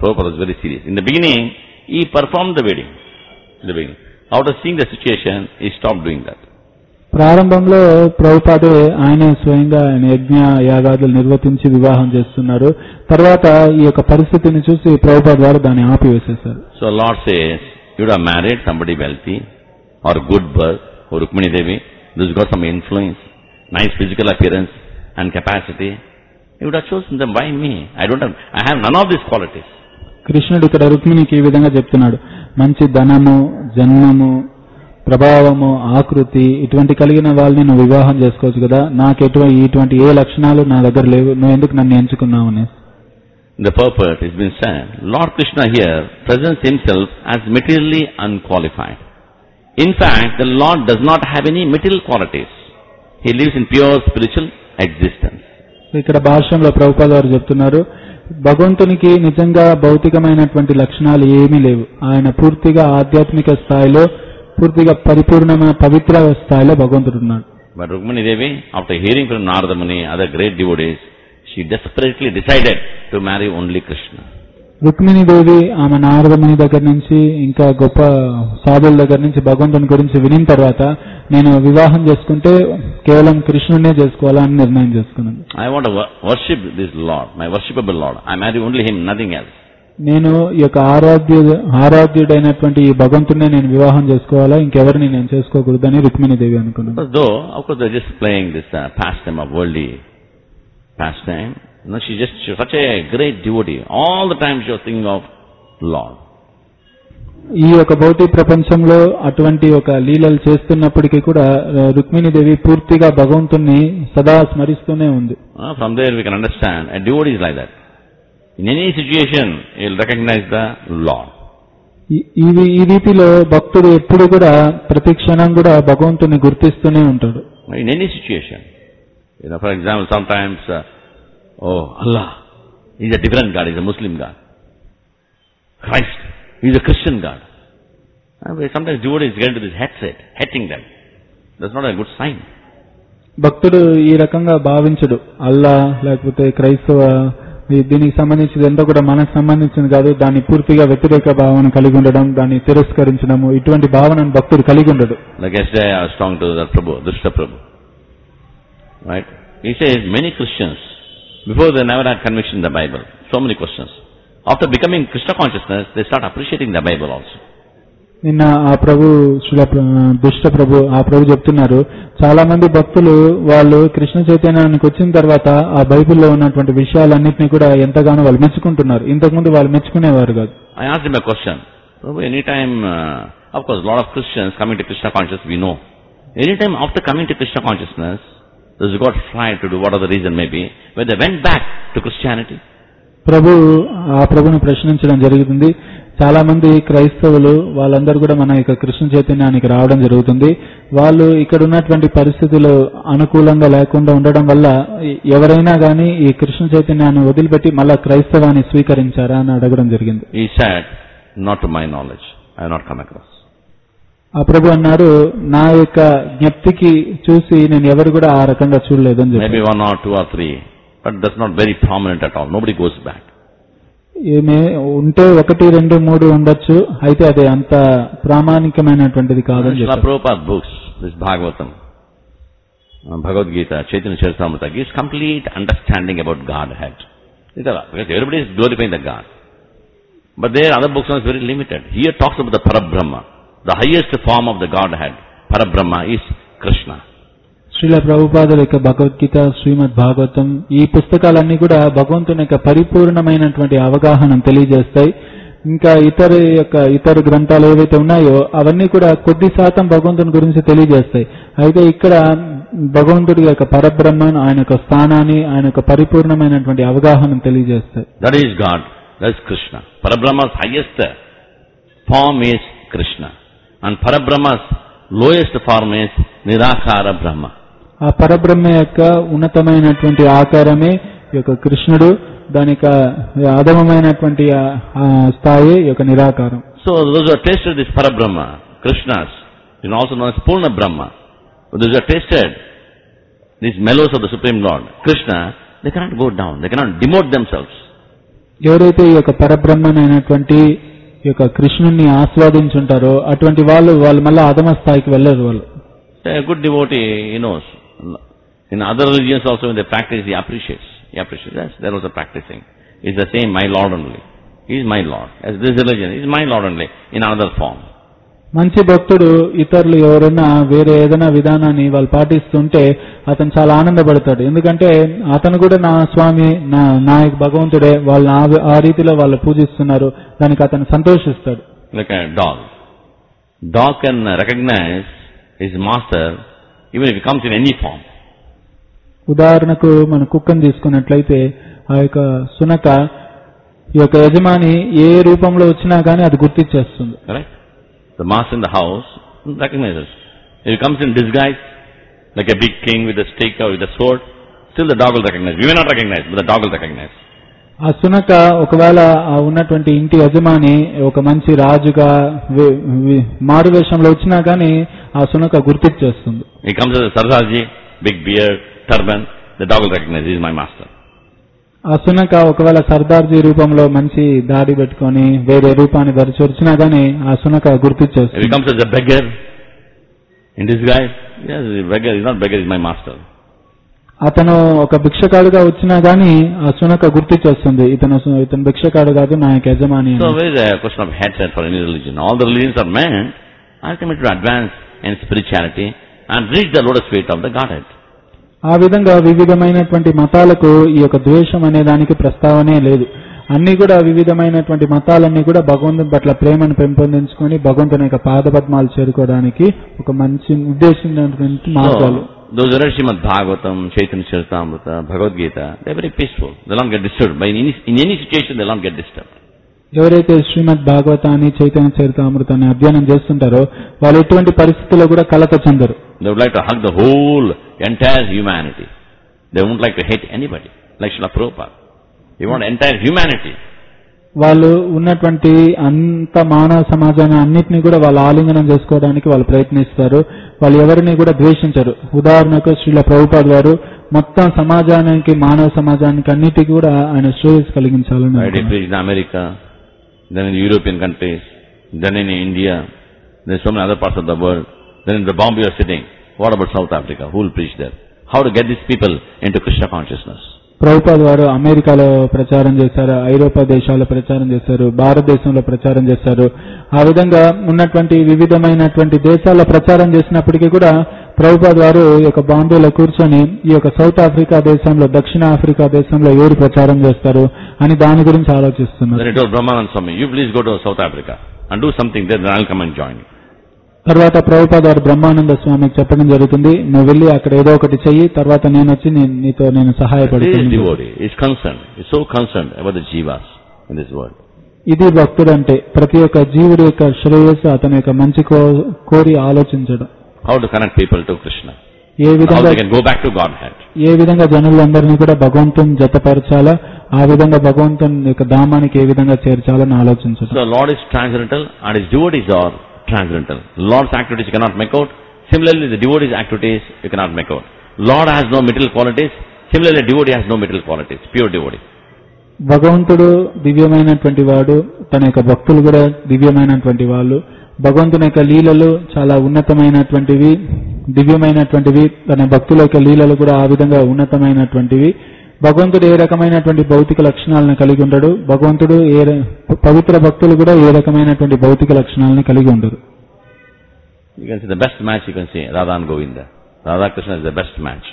Prabhupada was very serious. In the beginning, he performed the wedding. In the beginning. After seeing the situation, he stopped doing that. ప్రారంభంలో ప్రభుపాదే ఆయనే స్వయంగా ఆయన యజ్ఞ యాగాదులు నిర్వర్తించి వివాహం చేస్తున్నారు తర్వాత ఈ యొక్క పరిస్థితిని చూసి ప్రభుపాద వారు దాన్ని ఆపివేసేశారు So Lord says, you would have married somebody wealthy or good birth, or Rukmini Devi, who's got some influence, nice physical appearance and capacity. You would have chosen them. Why me? I don't have, I have none of these qualities. కృష్ణుడు ఇక్కడ రుక్మిణికి ఈ విధంగా చెప్తున్నాడు మంచి ధనము జన్మము ప్రభావము ఆకృతి ఇటువంటి కలిగిన వాళ్ళని నువ్వు వివాహం చేసుకోవచ్చు కదా నాకు ఎటువంటి ఇటువంటి ఏ లక్షణాలు నా దగ్గర లేవు నువ్వు ఎందుకు నన్ను ఎంచుకున్నావు అని The purport has been said. Lord Krishna here presents himself as materially unqualified. In fact, the Lord does not have any material qualities. He lives in pure spiritual existence. ఇక్కడ భాష్యంలో ప్రభుపాద వారు చెప్తున్నారు భగవంతునికి నిజంగా భౌతికమైనటువంటి లక్షణాలు ఏమీ లేవు ఆయన పూర్తిగా ఆధ్యాత్మిక స్థాయిలో పూర్తిగా పరిపూర్ణమైన పవిత్ర స్థాయిలో భగవంతుడు ఉన్నాడు But Rukmini Devi, after hearing from Narada Muni, other great devotees, she desperately decided to marry only Krishna. Rukmini దేవి ఆమె నారదముని దగ్గర నుంచి ఇంకా గొప్ప సాధువుల దగ్గర నుంచి భగవంతుని గురించి వినిన తర్వాత నేను వివాహం చేసుకుంటే కేవలం కృష్ణుడినే చేసుకోవాలని నిర్ణయం చేసుకున్నాను I want to wo- worship this Lord, my worshipable Lord. I marry only Him, nothing else. నేను ఈ యొక్క ఆరాధ్య ఆరాధ్యుడైనటువంటి ఈ భగవంతుడినే నేను వివాహం చేసుకోవాలా ఇంకెవరిని నేను చేసుకోకూడదని రుక్మిణి దేవి అనుకున్నాను But though, of course, they're just playing this uh, pastime of worldly pastime. No, she's just she's such a great devotee. All the time she was thinking of Lord. ఈ యొక్క భౌతిక ప్రపంచంలో అటువంటి ఒక లీలలు చేస్తున్నప్పటికీ కూడా ఆ, రుక్మిణి దేవి పూర్తిగా భగవంతుణ్ణి సదా స్మరిస్తూనే ఉంది Uh, from there we can understand a devotee is like that. In any situation, he'll recognize the Lord. ఈ- ఇది ఈ రీతిలో భక్తుడు ఎప్పుడు కూడా ప్రతి క్షణం కూడా భగవంతుని గుర్తిస్తూనే ఉంటాడు In any situation. You know, for example, sometimes, uh, oh, Allah, He's a different God, He's a Muslim God. Christ, He's a Christian God. Uh, but Sometimes devotees get into this headset, hating them. That's not a good sign. భక్తుడు ఈ రకంగా భావించడు అల్లా లేకపోతే క్రైస్తవ ఈ- దీనికి సంబంధించింది ఎంతో కూడా మనకు సంబంధించింది కాదు దాన్ని పూర్తిగా వ్యతిరేక భావన కలిగి ఉండడం దాన్ని తిరస్కరించడము ఇటువంటి భావనను భక్తుడు కలిగి ఉండడు Like yesterday I was talking to the Prabhu, Dushta Prabhu. Right? He says many Christians, before they never had conviction in the Bible, so many questions. After becoming Krishna consciousness, they start appreciating the Bible also. నిన్న ఆ ప్రభు శ్రీల ప్ర- దుష్ట ప్రభు ఆ ప్రభు చెప్తున్నారు చాలా మంది భక్తులు వాళ్ళు కృష్ణ చైతన్యానికి వచ్చిన తర్వాత ఆ బైబిల్లో ఉన్నటువంటి విషయాలన్నింటినీ కూడా ఎంతగానో వాళ్ళు మెచ్చుకుంటున్నారు ఇంతకుముందు వాళ్ళు మెచ్చుకునేవారు కాదు I asked him a question. Prabhu, anytime, uh, of course, a lot of Christians coming to Krishna consciousness, we know. Anytime after coming to Krishna consciousness, those who got fried to do whatever the reason may be, when they went back to Christianity, ప్రభు ఆ ప్రభుని ప్రశ్నించడం జరుగుతుంది చాలా మంది క్రైస్తవులు వాళ్ళందరూ కూడా మన యొక్క కృష్ణ చైతన్యానికి రావడం జరుగుతుంది వాళ్ళు ఇక్కడ ఉన్నటువంటి పరిస్థితులు అనుకూలంగా లేకుండా ఉండడం వల్ల ఎ- ఎవరైనా గానీ ఈ కృష్ణ చైతన్యాన్ని వదిలిపెట్టి మళ్ళా క్రైస్తవాన్ని స్వీకరించారా అని అడగడం జరిగింది he said, not to my knowledge. I have not come across. ఆ ప్రభు అన్నారు నా యొక్క జ్ఞప్తికి చూసి నేను ఎవరు కూడా ఆ రకంగా చూడలేదని Maybe చెప్పి one or two or three, but that's not very prominent at all. Nobody goes back. ఏమే ఉంటే ఒకటి రెండు మూడు ఉండొచ్చు అయితే అది అంత ప్రామాణికమైనటువంటిది కాదని Srila చెప్పారు Prabhupada books, this Bhagavatam, uh, Bhagavad Gita, Chaitanya Charitamrita, gives complete understanding about Godhead. These are- Because everybody is glorifying the God. But there other books are very limited. Here talks about the Parabrahma. The highest form of the Godhead, Parabrahma, is Krishna. Srila ప్రభుపాదుల యొక్క భగవద్గీత శ్రీమద్ భాగవతం ఈ పుస్తకాలన్నీ కూడా భగవంతుని యొక్క పరిపూర్ణమైనటువంటి అవగాహనను తెలియజేస్తాయి ఇంకా ఇతర యొక్క ఇతర గ్రంథాలు ఏవైతే ఉన్నాయో అవన్నీ కూడా కొద్ది శాతం భగవంతుని గురించి తెలియజేస్తాయి అయితే ఇక్కడ భగవంతుడి యొక్క పరబ్రహ్మను ఆయన యొక్క స్థానాన్ని ఆయన యొక్క పరిపూర్ణమైనటువంటి అవగాహనను తెలియజేస్తాయి That is God. That is Krishna. Parabrahma's highest form is Krishna. And Parabrahma's lowest form is Nirakara Brahma. ఆ పరబ్రహ్మ యొక్క ఉన్నతమైనటువంటి ఆకారమే ఈ యొక్క కృష్ణుడు దాని యొక్క అధమమైనటువంటి ఆ- ఆ స్థాయి ఈ యొక్క నిరాకారం So those who have tasted this Parabrahma, Krishna's, you know, also known as Purna Brahma, those who have tasted these mellows of the Supreme Lord, Krishna, they cannot go down, they cannot demote themselves. ఎవరైతే ఈ యొక్క పరబ్రహ్మనైనటువంటి ఈ యొక్క కృష్ణుని ఆస్వాదించుంటారో అటువంటి వాళ్ళు వాళ్ళు మళ్ళీ అధమ స్థాయికి వెళ్ళరు వాళ్ళు A good devotee, he knows. In other religions also when they practice, he appreciates. He appreciates. Yes, there was a practicing. It's the same, my Lord only. He is my Lord. As this religion, he is my Lord only, in another form. మంచి భక్తుడు ఇతరులు ఎవరైనా వేరే ఏదైనా విధానాన్ని వాళ్ళు పాటిస్తుంటే అతను చాలా ఆనందపడతాడు ఎందుకంటే అతను కూడా నా స్వామి నా నా యొక్క భగవంతుడే వాళ్ళు ఆ- ఆ రీతిలో వాళ్ళు పూజిస్తున్నారు దానికి అతను సంతోషిస్తాడు Like a dog. Dog can recognize his master even if he comes in any form. ఉదాహరణకు మన కుక్కను తీసుకున్నట్లయితే ఆ యొక్క సునక ఈ యొక్క యజమాని ఏ రూపంలో వచ్చినా కానీ అది గుర్తించేస్తుంది Correct? The master in the house recognizes. If he comes in disguise, like a big king with a stick or with a sword, still the dog will recognize. We may not recognize, but the dog will recognize. ఆ సునక ఒకవేళ ఆ ఉన్నటువంటి ఇంటి యజమాని ఒక మంచి రాజుగా వి- వి- మారు వేషంలో వచ్చినా కానీ ఆ సునక గుర్తించేస్తుంది He comes as a Sardaji, big beard, turban, the dog will recognize, he is my master. ఆ సునక ఒకవేళ సర్దార్జీ రూపంలో మంచి దాడి పెట్టుకొని వేరే రూపాన్ని ధరిచి వచ్చినా గానీ ఆ సునక If he గుర్తించేస్తుంది comes as a beggar, in disguise, yes, the beggar is not beggar, he is my master. అతను ఒక భిక్షకాడుగా వచ్చినా గానీ ఆ సునక గుర్తించేస్తుంది ఇతను సు- ఇతను భిక్షకాడు కాదు నా యొక్క యజమాని అని. So where is a question of hatred for any religion? All the religions are meant ultimately to advance in spirituality and reach the lotus feet of the Godhead. ఆ విధంగా వివిధమైనటువంటి మతాలకు ఈ యొక్క ద్వేషం అనే దానికి ప్రస్తావనే లేదు అన్ని కూడా వివిధమైనటువంటి మతాలన్నీ కూడా భగవంతుని పట్ల ప్రేమను పెంపొందించుకొని భగవంతుని యొక్క పాదపద్మాలు చేరుకోవడానికి ఒక మంచి ఉద్దేశించినటువంటి మార్గాలు So, those who read Srimad Bhagavatam, Chaitanya Charitamrita, Bhagavad Gita, they are very peaceful. They don't get disturbed. By any, in any situation, they don't get disturbed. ఎవరైతే శ్రీమద్ భాగవతాన్ని చైతన్య చరితామృతాన్ని అధ్యయనం చేస్తుంటారో వాళ్ళు ఎటువంటి పరిస్థితుల్లో కూడా కలత చెందరు They would like to hug the whole, entire humanity. They won't like to hate anybody, like Srila Prabhupada. He want entire humanity. వాళ్ళు ఉన్నటువంటి అంత మానవ సమాజాన్ని అన్నిటినీ కూడా వాళ్ళు ఆలింగనం చేసుకోవడానికి వాళ్ళు ప్రయత్నిస్తారు వాళ్ళు ఎవరిని కూడా ద్వేషించరు ఉదాహరణకు శ్రీల ప్రభుపాద్ గారు మొత్తం సమాజానికి మానవ సమాజానికి అన్నిటికీ కూడా ఆయన శ్రేయస్ కలిగించాలని Right? He అనుకున్నారు. preached in America, then in the European countries, then in India, then so many other parts of the world. Then in the Bombay you are sitting. What about South Africa? Who will preach there? How to get these people into Krishna consciousness? Prabhupad వారు అమెరికాలో ప్రచారం చేశారు ఐరోపా దేశాల్లో ప్రచారం చేశారు భారతదేశంలో ప్రచారం చేశారు ఆ విధంగా ఉన్నటువంటి వివిధమైనటువంటి దేశాల్లో ప్రచారం చేసినప్పటికీ కూడా ప్రభుపాద్ వారు ఈ యొక్క బాంబేలో కూర్చొని ఈ యొక్క సౌత్ ఆఫ్రికా దేశంలో దక్షిణ ఆఫ్రికా దేశంలో ఎవరు ప్రచారం చేస్తారు అని దాని గురించి Then ఆలోచిస్తున్నారు he told Brahmanand Swami, you please go to South Africa and do something there, then I'll come and join you. తర్వాత ప్రభుపాద్ వారు బ్రహ్మానంద స్వామికి చెప్పడం జరుగుతుంది నువ్వు వెళ్ళి అక్కడ ఏదో ఒకటి చెయ్యి తర్వాత నేను వచ్చి నీ- నీతో నేను This సహాయపడుతాను devotee is concerned, is so concerned about the jivas in this world. ఇది భక్తుడంటే ప్రతి ఒక్క జీవుడి యొక్క శ్రేయస్సు అతని యొక్క మంచి కో- కోరి ఆలోచించడం How to connect people to Krishna. A How విధంగా they can go back to Godhead. ఏ విధంగా జనులందరినీ కూడా భగవంతుని జతపరచాలా ఆ విధంగా భగవంతుని యొక్క ధామానికి ఏ విధంగా చేర్చాలని ఆలోచించడం So Lord is transcendental and his devotees are transcendental. Lord's activities you cannot make out. Similarly, the devotee's activities you cannot make out. Lord has no material qualities. Similarly, devotee has no material qualities. Pure devotee. భగవంతుడు దివ్యమైనటువంటి వాడు తన యొక్క భక్తులు కూడా దివ్యమైనటువంటి వాళ్ళు భగవంతుని యొక్క లీలలు చాలా ఉన్నతమైనటువంటివి దివ్యమైనటువంటివి తన భక్తుల యొక్క లీలలు కూడా ఆ విధంగా ఉన్నతమైనటువంటివి భగవంతుడు ఏ రకమైనటువంటి భౌతిక లక్షణాలను కలిగి ఉండడు భగవంతుడు ఏ ర- పవిత్ర భక్తులు కూడా ఏ రకమైనటువంటి భౌతిక లక్షణాలను కలిగి ఉండరు You can see the best match you can see, Radha and Govinda. Radha Krishna is the best match.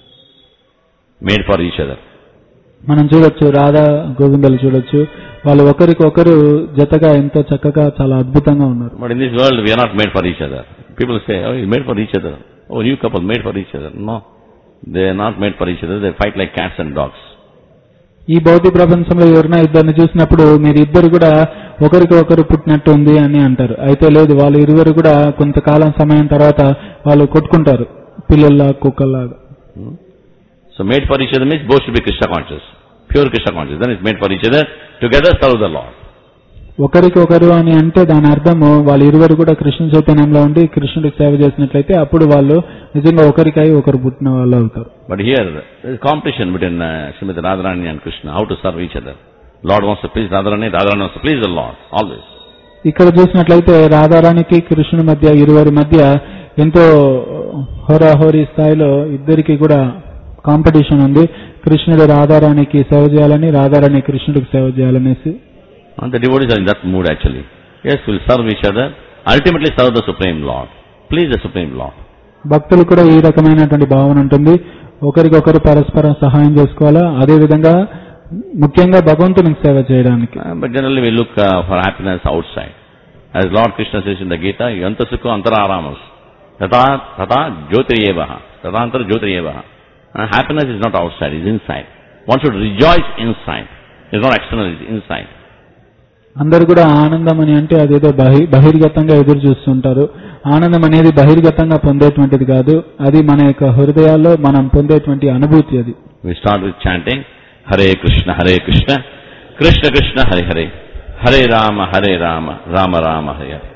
Made for each other. మనం చూడొచ్చు రాధా గోవిందలు చూడొచ్చు వాళ్ళు ఒకరికొకరు జతగా ఎంతో చక్కగా చాలా అద్భుతంగా ఉన్నారు But in this world, we are not made for each other. People say, oh, he's made for each other. Oh, new couple made for each other. No. They are not made for each other. They fight like cats and dogs. ఈ భౌతిక ప్రపంచంలో ఎవరైనా ఇద్దరిని చూసినప్పుడు మీరు ఇద్దరు కూడా ఒకరికి ఒకరు పుట్టినట్టు ఉంది అని అంటారు అయితే లేదు వాళ్ళు ఇరువురు కూడా కొంతకాలం సమయం తర్వాత వాళ్ళు కొట్టుకుంటారు పిల్లల్లా కుక్కల్లాగా So made for each other means both should be Krishna conscious. Pure Krishna conscious. Then it's made for each other. Together serve the Lord. ఒకరికి ఒకరు అని అంటే దాని అర్థము వాళ్ళు ఇరువురు కూడా కృష్ణ చైతన్యంలో ఉండి కృష్ణుడికి సేవ చేసినట్లయితే అప్పుడు వాళ్ళు నిజంగా ఒకరికై ఒకరు పుట్టిన వాళ్ళు అవుతారు But here, there is competition between uh, Srimati Radharani and Krishna, how to serve each other. Lord wants to please Radharani, Radharani wants to please the Lord. Always. ఇక్కడ చూసినట్లయితే రాధారానికి కృష్ణుని మధ్య ఇరువురి మధ్య ఎంతో హోరాహోరీ స్థాయిలో ఇద్దరికి కూడా కాంపిటీషన్ ఉంది కృష్ణుడు రాధారానికి సేవ చేయాలని రాధారాణి కృష్ణుడికి సేవ చేయాలనేసి And the devotees are in that mood actually. Yes, we'll serve each other. Ultimately serve the Supreme Lord. Please the Supreme Lord. భక్తులు కూడా ఈ రకమైనటువంటి భావన ఉంటుంది ఒకరికొకరు పరస్పరం సహాయం చేసుకోవాలా అదే విధంగా ముఖ్యంగా భగవంతునికి సేవ చేయడానికి Uh, but generally we look uh, for happiness outside. As Lord Krishna says in the Gita, yantasukho antararamas. Tata, tata jyotiryevaha. Tata antara jyotiryevaha. Uh, happiness is not outside, it's inside. One should rejoice inside. It's not external, it's inside. అందరు కూడా ఆనందం అని అంటే అదేదో బహి బహిర్గతంగా ఎదురు చూస్తుంటారు ఆనందం అనేది బహిర్గతంగా పొందేటువంటిది కాదు అది మన యొక్క హృదయాల్లో మనం పొందేటువంటి అనుభూతి అది We start with chanting Hare Krishna, Hare Krishna, Krishna Krishna, Hare Hare, Hare Rama, Hare Rama, Rama Rama, Hare Hare.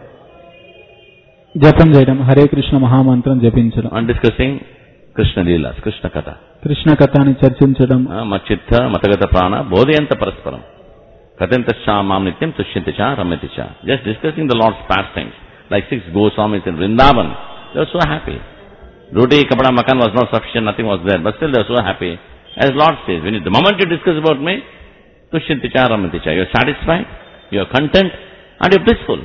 జపం చేయడం హరే కృష్ణ మహామంత్రం జపించడం And discussing Krishna Leelas, Krishna Katha. Krishna కథాన్ని చర్చించడం Uh, మచ్చిత్త మతగత ప్రాణ బోధయంత పరస్పరం కథంతశ్చా మాం నిత్యం తుష్యంతి చ రమ్యతి చ just discussing the lord's past things like six Goswamis in Vrindavan they are so happy roti kapda makaan was not sufficient nothing was there but still they are so happy as lord says when the moment you discuss about me తుష్యంతి చ రమ్యతి చ you're satisfied you're content and you blissful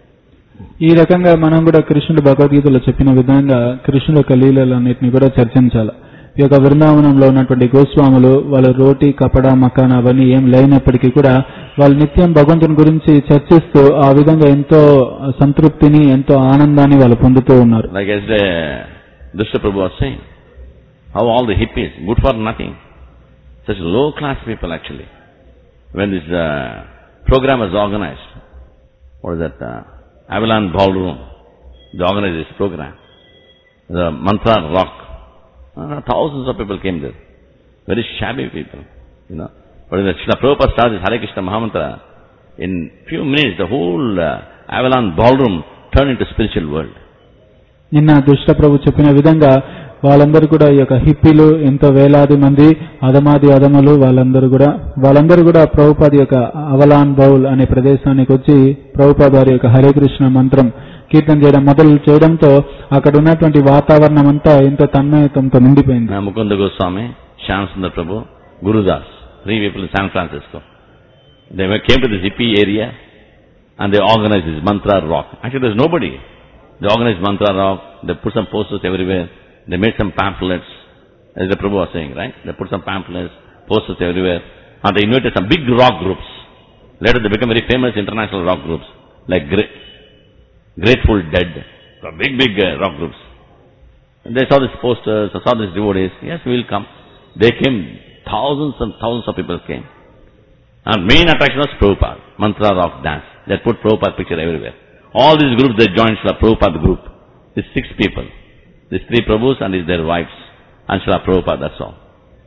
ఈ రకంగా మనం కూడా కృష్ణుడు భగవద్గీతలో చెప్పిన విధంగా కృష్ణుడు యొక్క లీలలన్నింటినీ కూడా చర్చించాలి ఈ యొక్క బృందావనంలో ఉన్నటువంటి గోస్వాములు వాళ్ళ రోటీ కపడా మకాన్ అవన్నీ ఏం లేనప్పటికీ కూడా వాళ్ళు నిత్యం భగవంతుని గురించి చర్చిస్తూ ఆ విధంగా ఎంతో సంతృప్తిని ఎంతో ఆనందాన్ని వాళ్ళు పొందుతూ ఉన్నారు Like as the Dushya Prabhu was saying, how all the hippies, good for nothing, such low class people actually, when this uh, program was organized, what is that, uh, Avalon Ballroom, they organized this program, the Mantra Rock, uh, thousands of people came there, very shabby people, you know. But when the Srila Prabhupada started this Hare Krishna Mahamantra, in few minutes the whole uh, Avalon Ballroom turned into spiritual world. నిన్న దుష్ట ప్రభు చెప్పిన విధంగా వాళ్ళందరూ కూడా ఈ యొక్క హిప్పీలు ఎంతో వేలాది మంది అదమాది అదములు వాళ్ళందరూ కూడా వాళ్ళందరూ కూడా ప్రభుపాది యొక్క అవలాన్ బౌల్ అనే ప్రదేశానికి వచ్చి ప్రభుపాద వారి యొక్క హరే కృష్ణ మంత్రం కీర్తన చేయడం మొదలు చేయడంతో అక్కడ ఉన్నటువంటి వాతావరణం అంతా ఎంతో తన్మయత్వంతో నిండిపోయింది Now, Mukunda Goswami, Shyam Sundar Prabhu, Guru Das, three people in San Francisco. They were- came to this hippie area and they organized this mantra rock. Actually, there's nobody. They organized mantra rock, they put some posters everywhere, they made some pamphlets, as the Prabhu was saying, right? They put some pamphlets, posters everywhere, and they invited some big rock groups. Later they became very famous international rock groups, like Gra- Grateful Dead, the big, big uh, rock groups. And they saw these posters, they saw these devotees. Yes, we will come. They came, thousands and thousands of people came. And main attraction was Prabhupada, Mantra Rock Dance. They put Prabhupada picture everywhere. All these groups, they joined Srila Prabhupada group. These six people. These three Prabhus and these their wives. And Srila Prabhupada, that's all.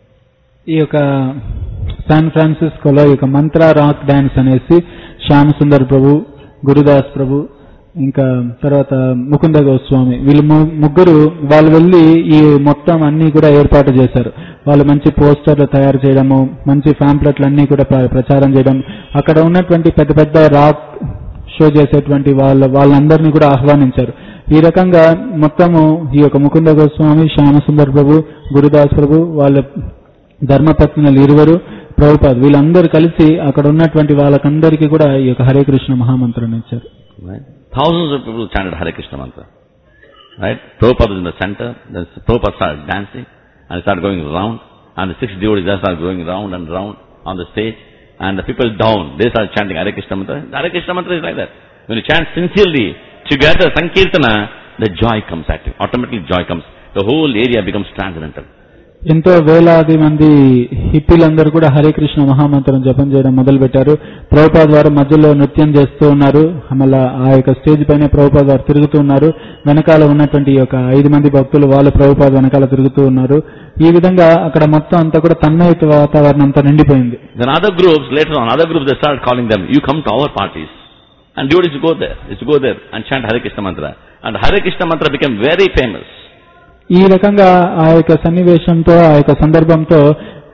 ఈ యొక్క San ఫ్రాన్సిస్కోలో ఈ యొక్క మంత్ర rock dance అనేసి శ్యామ్ సుందర్ ప్రభు గురుదాస్ ప్రభు ఇంకా తర్వాత ముకుంద గోస్వామి వీళ్ళు ము- ముగ్గురు వాళ్ళు వెళ్ళి ఈ మొత్తం అన్ని కూడా ఏర్పాటు చేశారు వాళ్ళు మంచి పోస్టర్లు తయారు చేయడము మంచి ఫ్యాంప్లెట్లు అన్ని కూడా ప్ర- ప్రచారం చేయడం అక్కడ ఉన్నటువంటి పెద్ద పెద్ద రాక్ షో చేసేటువంటి వాళ్ళ వాళ్ళందరినీ కూడా ఆహ్వానించారు ఈ రకంగా మొత్తము ఈ యొక్క ముకుంద గోస్వామి శ్యామసుందర్ ప్రభు గురుదాస్ ప్రభు వాళ్ళ ధర్మపత్నులు ఇరువురు ప్రభుపాద్ వీళ్ళందరూ కలిసి అక్కడ ఉన్నటువంటి వాళ్ళకందరికీ కూడా ఈ యొక్క హరే కృష్ణ మహామంత్రాన్ని ఇచ్చారు Right? Thousands of people chanted Hare Krishna mantra. Right? Prabhupada was in the center, then Prabhupada started dancing and started going round, and the six devotees just started going round and round on the stage, and the people down, they started chanting Hare Krishna mantra. The Hare Krishna mantra is like that. When you chant sincerely, together, Sankirtana, the joy comes at you. Automatically joy comes. The whole area becomes transcendental. ఎంతో వేలాది మంది హిప్పీలందరూ కూడా హరే కృష్ణ మహామంత్రం జపం చేయడం మొదలు పెట్టారు ప్రభుపాద్ వారు మధ్యలో నృత్యం చేస్తూ ఉన్నారు మళ్ళా ఆ యొక్క స్టేజ్ పైన ప్రభుపాద్ వారు తిరుగుతూ ఉన్నారు వెనకాల ఉన్నటువంటి ఈ యొక్క ఐదు మంది భక్తులు వాళ్ళు ప్రభుపాద్ వెనకాల తిరుగుతూ ఉన్నారు ఈ విధంగా అక్కడ మొత్తం అంతా కూడా తన్మయత వాతావరణం అంతా నిండిపోయింది Then other groups, later on, other groups, they started calling them, you come to our parties. And devotees go there, is go there and chant Hare Krishna mantra. And Hare Krishna mantra became very famous. ఈ రకంగా ఆ యొక్క సన్నివేశంతో ఆ యొక్క సందర్భంతో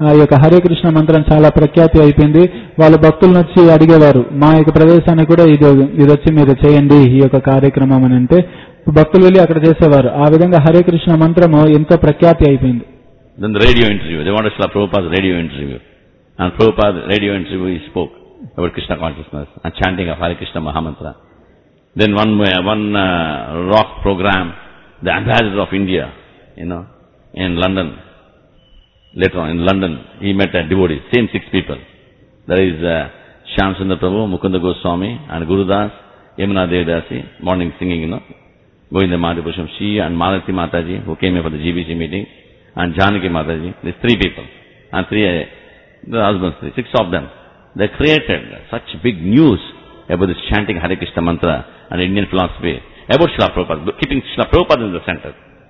ఆ యొక్క హరే కృష్ణ మంత్రం చాలా ప్రఖ్యాతి అయిపోయింది వాళ్ళ భక్తులను వచ్చి అడిగేవారు మా యొక్క ప్రదేశానికి కూడా ఇది ఇది వచ్చి మీరు చేయండి ఈ యొక్క కార్యక్రమం అని అంటే భక్తులు వెళ్ళి అక్కడ చేసేవారు ఆ విధంగా హరే కృష్ణ మంత్రము ఎంతో ప్రఖ్యాతి అయిపోయింది Then the radio interview. They wanted Srila Prabhupada's radio interview. And Prabhupada radio interview, he spoke about Krishna consciousness and chanting of Hare Krishna Mahamantra. Then one, uh, one uh, rock program, the ambassador of India, you know, in London, later on in London, he met a devotee, same six people. There is uh, Shyam Sundar Prabhu, Mukunda Goswami, and Gurudas, Yamuna Devdasi, morning singing, you know, Govinda Madhapurusham, she and Malati Mataji, who came here for the GBC meeting, and Janaki Mataji, these three people, and three, uh, the husbands, three, six of them. They created such big news about this chanting Hare Krishna mantra and Indian philosophy, about Srila Prabhupada, keeping Srila Prabhupada in the center.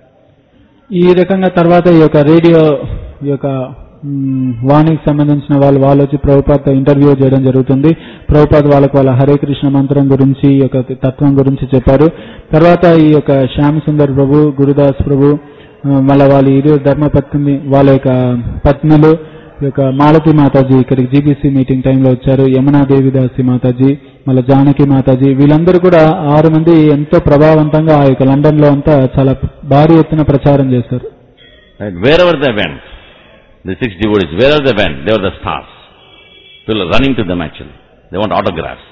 ఈ రకంగా తర్వాత ఈ యొక్క radio ఈ యొక్క మ్, వాణికి సంబంధించిన వాళ్ళు వాళ్ళు వచ్చి ప్రభుపాద్ ఇంటర్వ్యూ చేయడం జరుగుతుంది ప్రభుపాద్ వాళ్ళకు వాళ్ళ హరే కృష్ణ మంత్రం గురించి ఈ యొక్క తత్వం గురించి చెప్పారు తర్వాత ఈ యొక్క శ్యామ్ సుందర్ ప్రభు గురుదాస్ ప్రభు ఆ, మళ్ళా వాళ్ళ ఇరు ధర్మపత్ని వాళ్ళ యొక్క పత్నులు ఈ యొక్క మాలతి మాతాజీ ఇక్కడికి జీబీసీ మీటింగ్ టైంలో వచ్చారు యమునా దేవిదాసి మాతాజీ మళ్ళీ జానకి మాతాజీ వీళ్ళందరూ కూడా ఆరు మంది ఎంతో ప్రభావవంతంగా ఆ యొక్క లండన్ లో అంతా చాలా భారీ ఎత్తున ప్రచారం చేశారు Right? Wherever they went, the six devotees, wherever they went, they were the stars. People are running to them actually. They want autographs.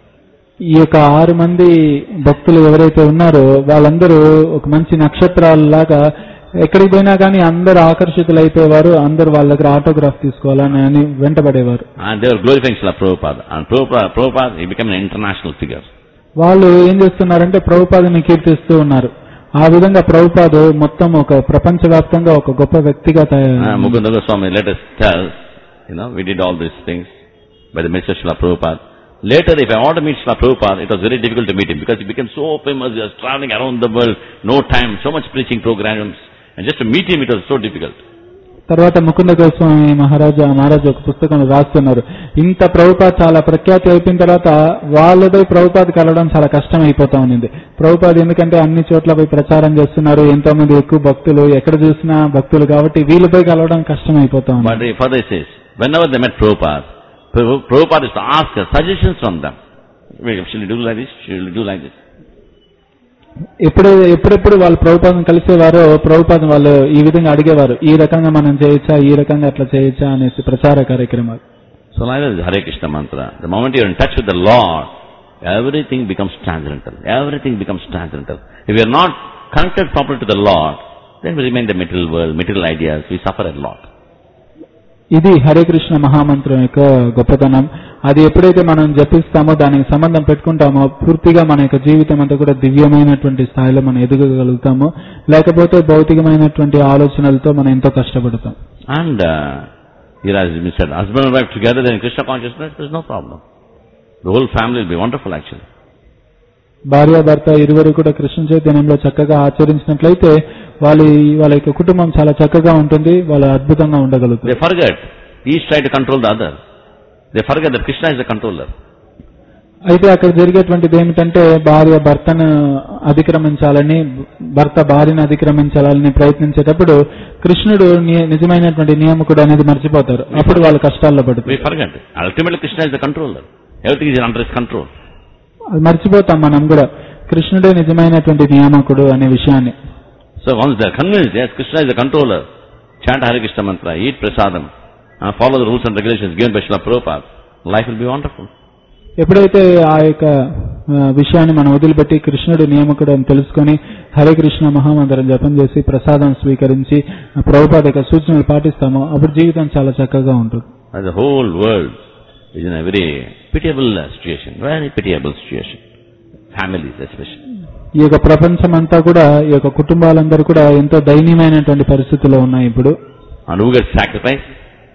ఈ యొక్క ఆరు మంది భక్తులు ఎవరైతే ఉన్నారో వాళ్ళందరూ ఒక మంచి నక్షత్రాలలాగా ఎక్కడికి పోయినా కానీ అందరూ ఆకర్షితులైపోయేవారు అందరూ వాళ్ళ దగ్గర ఆటోగ్రాఫ్ తీసుకోవాలని అని వెంటబడేవారు And they were glorifying Srila Prabhupada. And Prabhupada, Prabhupada, he became an international figure. వాళ్ళు ఏం చేస్తున్నారంటే ప్రభుపాదని కీర్తిస్తూ ఉన్నారు ఆ విధంగా ప్రభుపాదు మొత్తం ఒక ప్రపంచవ్యాప్తంగా ఒక గొప్ప వ్యక్తిగా Uh, తయారు Mukunda Goswami let us tell, you know, we did all these things by the message of Srila Prabhupada. Later, if I want to meet Srila Prabhupada, it was very difficult to meet him because he became so famous, he was traveling around the world, no time, so much preaching programs, and just to meet him, it was so difficult. తర్వాత ముకుంద గోస్వామి మహారాజా మహారాజు ఒక పుస్తకం రాస్తున్నారు ఇంత ప్రభుపాద్ చాలా ప్రఖ్యాతి అయిపోయిన తర్వాత వాళ్ళతో ప్రభుపాద్ కలవడం చాలా కష్టం అయిపోతా ఉంది ప్రభుపాద్ ఎందుకంటే అన్ని చోట్ల పోయి ప్రచారం చేస్తున్నారు ఎంతో మంది ఎక్కువ భక్తులు ఎక్కడ చూసినా భక్తులు కాబట్టి వీళ్ళపై కలవడం కష్టం అయిపోతా ఉంది But he further he says, whenever they met Prabhupada, Prabhu- Prabhupada is to ask her suggestions from them. Wait, Shall we do like this? Shall we do like this? ఎప్పుడు ఎప్పుడెప్పుడు వాళ్ళు ప్రభుపాదం కలిసేవారో ప్రభుపాదం వాళ్ళు ఈ విధంగా అడిగేవారు ఈ రకంగా మనం చేయొచ్చా ఈ రకంగా అట్లా చేయొచ్చా అనేసి ప్రచార కార్యక్రమాలు So like that is Hare Krishna mantra. The moment you are in touch with the Lord, everything becomes transcendental. Everything becomes transcendental. If you are not connected properly to the Lord, then we remain the material world, material ideas, we suffer a lot. ఇది హరే కృష్ణ మహామంత్రం యొక్క గొప్పతనం అది ఎప్పుడైతే మనం జపిస్తామో దానికి సంబంధం పెట్టుకుంటామో పూర్తిగా మన యొక్క జీవితం అంతా కూడా దివ్యమైనటువంటి స్థాయిలో మనం ఎదగగలుగుతాము లేకపోతే భౌతికమైనటువంటి ఆలోచనలతో మనం ఎంతో కష్టపడతాం And uh, here as we said, husband and wife together, then in Krishna consciousness, there is no problem. The whole family will be wonderful actually. భార్యాభర్త ఇరువురు కూడా కృష్ణ చైతన్యంలో చక్కగా ఆచరించినట్లయితే వాళ్ళ వాళ్ళ యొక్క కుటుంబం చాలా చక్కగా ఉంటుంది వాళ్ళు అద్భుతంగా They ఉండగలుగుతారు forget. Each try to control the other. They forget that Krishna is the controller. అయితే అక్కడ జరిగేటువంటిది ఏమిటంటే భార్య భర్తను అతిక్రమించాలని భర్త భార్యను అతిక్రమించాలని ప్రయత్నించేటప్పుడు కృష్ణుడు ని- నిజమైనటువంటి నియామకుడు అనేది మర్చిపోతారు అప్పుడు వాళ్ళు కష్టాల్లో We పడుతుంది forget. Ultimately Krishna is the controller. Everything is under his control. అది మర్చిపోతాం మనం కూడా కృష్ణుడే నిజమైనటువంటి నియామకుడు అనే విషయాన్ని So once they are convinced, yes, Krishna is the controller, chant Hare Krishna mantra, eat prasadam, and follow the rules and regulations given by Srila Prabhupada, life will be wonderful. ఎప్పుడైతే ఆ యొక్క ఆ, విషయాన్ని మనం వదిలిపెట్టి కృష్ణుడు నియామకుడు అని తెలుసుకొని హరే కృష్ణ మహామంత్రం జపం చేసి ప్రసాదం స్వీకరించి ఆ ప్రభుపాద యొక్క సూచనలు పాటిస్తామో అప్పుడు జీవితం చాలా చక్కగా ఉంటుంది And the whole world is in a very pitiable uh, situation, very pitiable situation. Families especially. ఈ యొక్క ప్రపంచం అంతా కూడా ఈ యొక్క కుటుంబాలందరూ కూడా ఎంతో దయనీయమైనటువంటి పరిస్థితుల్లో ఉన్నాయి ఇప్పుడు And who gets sacrificed?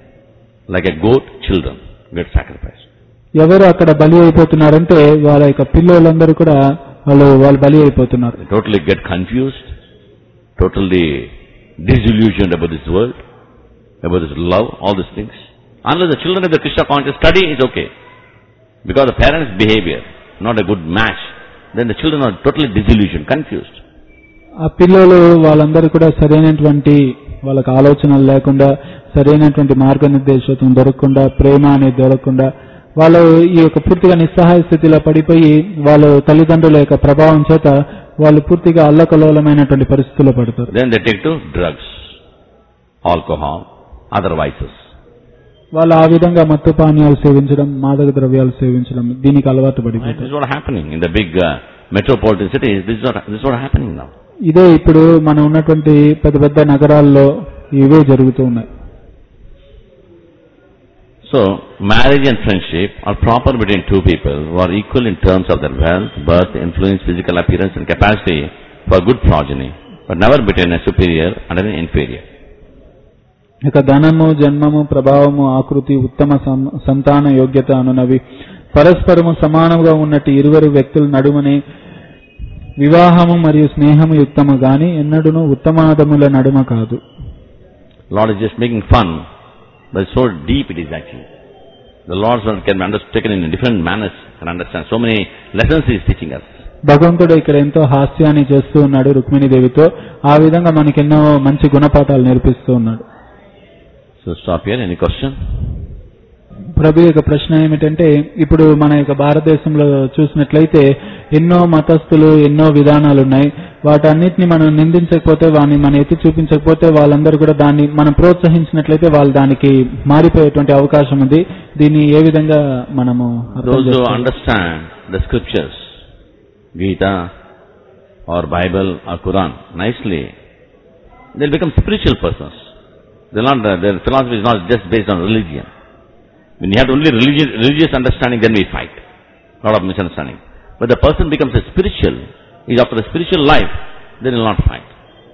Like a goat, children get sacrificed. ఎవరు అక్కడ బలి అయిపోతున్నారంటే వాళ్ళ యొక్క పిల్లలందరూ కూడా వాళ్ళు వాళ్ళు బలి అయిపోతున్నారు They totally get confused, totally disillusioned about this world, about this love, all these things. Unless the children of the Krishna conscious study is okay. Because the parents' behavior, not a good match, then the children are totally disillusioned, confused. ఆ పిల్లలు వాళ్ళందరూ కూడా సరైనటువంటి వాళ్ళకి ఆలోచనలు లేకుండా సరైనటువంటి మార్గనిర్దేశం దొరకకుండా ప్రేమ అనేది దొరకకుండా వాళ్ళు ఈ యొక్క పూర్తిగా నిస్సహాయ స్థితిలో పడిపోయి వాళ్ళు తల్లిదండ్రుల యొక్క ప్రభావం చేత వాళ్ళు పూర్తిగా అల్లకలోలమైనటువంటి పరిస్థితుల్లో పడతారు Then they take to drugs, alcohol, other vices. వాళ్ళు ఆ విధంగా మత్తు పానీయాలు సేవించడం మాదక ద్రవ్యాలు సేవించడం దీనికి అలవాటు Right? This పడిపోతారు is what happening in the big uh, metropolitan cities. This is what this is what happening now. ఇదే ఇప్పుడు మనం ఉన్నటువంటి పెద్ద పెద్ద నగరాల్లో ఇవే జరుగుతూ ఉన్నాయి So, marriage and friendship are proper between two people who are equal in terms of their wealth, birth, influence, physical appearance and capacity for good progeny, but never between a superior and an inferior. ఇక ధనము జన్మము ప్రభావము ఆకృతి ఉత్తమ సం- సంతాన యోగ్యత అనునవి పరస్పరము సమానముగా ఉన్నట్టు ఇరువురు వ్యక్తుల నడుమని వివాహము మరియు స్నేహము యుక్తము గాని ఎన్నడూను ఉత్తమాదముల నడుమ కాదు Lord is just making fun, but so deep it is actually. The Lord's word can be understood, taken in different manners and understand. So many lessons he is teaching us. భగవంతుడు ఇక్కడ ఎంతో హాస్యాన్ని చేస్తూ ఉన్నాడు రుక్మిణీదేవితో ఆ విధంగా మనకెన్నో మంచి గుణపాఠాలు నేర్పిస్తూ ఉన్నాడు So stop here. Any question? ప్రభు యొక్క ప్రశ్న ఏమిటంటే ఇప్పుడు మన యొక్క భారతదేశంలో చూసినట్లయితే ఎన్నో మతస్థులు ఎన్నో విధానాలు ఉన్నాయి వాటన్నిటిని మనం నిందించకపోతే వాడిని మనం ఎత్తి చూపించకపోతే వాళ్ళందరూ కూడా దాన్ని మనం ప్రోత్సహించినట్లయితే వాళ్ళు దానికి మారిపోయేటువంటి అవకాశం ఉంది దీన్ని ఏ విధంగా మనము అర్థం Those who చేసుకోవాలి? understand the scriptures, Gita or Bible or Quran nicely, they'll become spiritual persons. They're not, their philosophy is not just based on religion. When you have only religious, religious understanding, then we fight. lot of misunderstanding. But the person becomes a spiritual, is after a spiritual life, then he will not fight.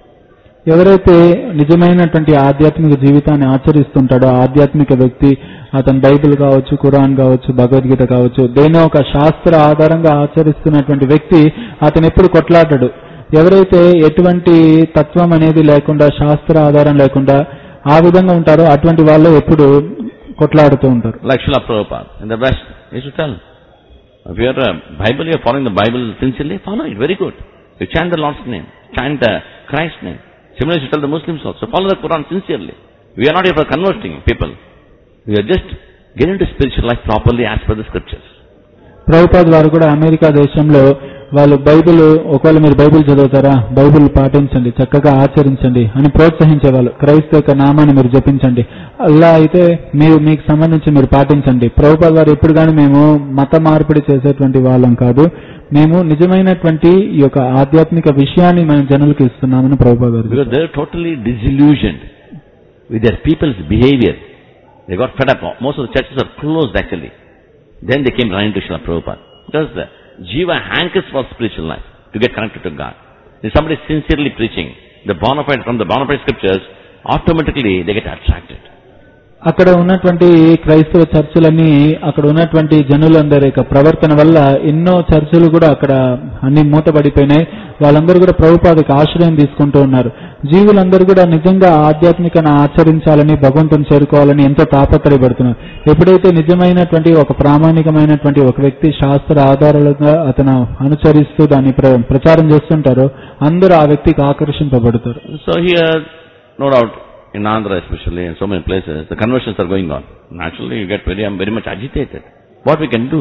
ఎవరైతే నిజమైనటువంటి ఆధ్యాత్మిక జీవితాన్ని ఆచరిస్తుంటాడో ఆధ్యాత్మిక వ్యక్తి అతను Bible కావచ్చు ఖురాన్ కావచ్చు భగవద్గీత కావచ్చు దేనో ఒక శాస్త్ర ఆధారంగా ఆచరిస్తున్నటువంటి వ్యక్తి అతను ఎప్పుడు కొట్లాడడు ఎవరైతే ఎటువంటి తత్వం అనేది లేకుండా శాస్త్ర ఆధారం లేకుండా ఆ విధంగా ఉంటారో అటువంటి వాళ్ళు ఎప్పుడు కొట్లాడుతూ ఉంటారు Like Srila Prabhupada in the West, he used to tell, if you are a Bible, you are following the Bible sincerely, follow it, very good. You chant the Lord's name, chant the Christ's name. Similarly, you tell the Muslims also, follow the Quran sincerely. We are not here for converting people. We are just getting into spiritual life properly as per the scriptures. Prabhupad వారు కూడా America దేశంలో వాళ్ళు Bible ఒకవేళ మీరు Bible చదువుతారా Bible పాటించండి చక్కగా ఆచరించండి అని ప్రోత్సహించేవాళ్ళు క్రైస్తవ యొక్క నామాన్ని మీరు జపించండి అలా అయితే మీరు మీకు సంబంధించి మీరు పాటించండి ప్రభుపాద్ వారు ఎప్పుడు కానీ మేము మత మార్పిడి చేసేటువంటి వాళ్ళం కాదు మేము నిజమైనటువంటి ఈ యొక్క ఆధ్యాత్మిక విషయాన్ని మనం జనులకు ఇస్తున్నామని ప్రభుపాద్ గారు Because they are totally disillusioned with their people's behavior. They got fed up. Most of the churches are closed actually. Then they came running to Srila Prabhupada. Because the Jiva hankers for spiritual life, to get connected to God. If somebody is sincerely preaching the bona fide, from the bona fide scriptures, automatically they get attracted. అక్కడ ఉన్నటువంటి క్రైస్తవ చర్చిలన్నీ అక్కడ ఉన్నటువంటి జనులందరి యొక్క ప్రవర్తన వల్ల ఎన్నో చర్చిలు కూడా అక్కడ అన్ని మూతపడిపోయినాయి వాళ్ళందరూ కూడా ప్రభుపాదకి ఆశ్రయం తీసుకుంటూ ఉన్నారు జీవులందరూ కూడా నిజంగా ఆధ్యాత్మికను ఆచరించాలని భగవంతుని చేరుకోవాలని ఎంతో తాపత్రయపడుతున్నారు ఎప్పుడైతే నిజమైనటువంటి ఒక ప్రామాణికమైనటువంటి ఒక వ్యక్తి శాస్త్ర ఆధారాలుగా అతను అనుసరిస్తూ దాన్ని ప్ర- ప్రచారం చేస్తుంటారో అందరూ ఆ వ్యక్తికి ఆకర్షింపబడతారు So here, no doubt, in Andhra especially, in so many places, the conversions are going on. Naturally, you get very, I'm very much agitated. What we can do?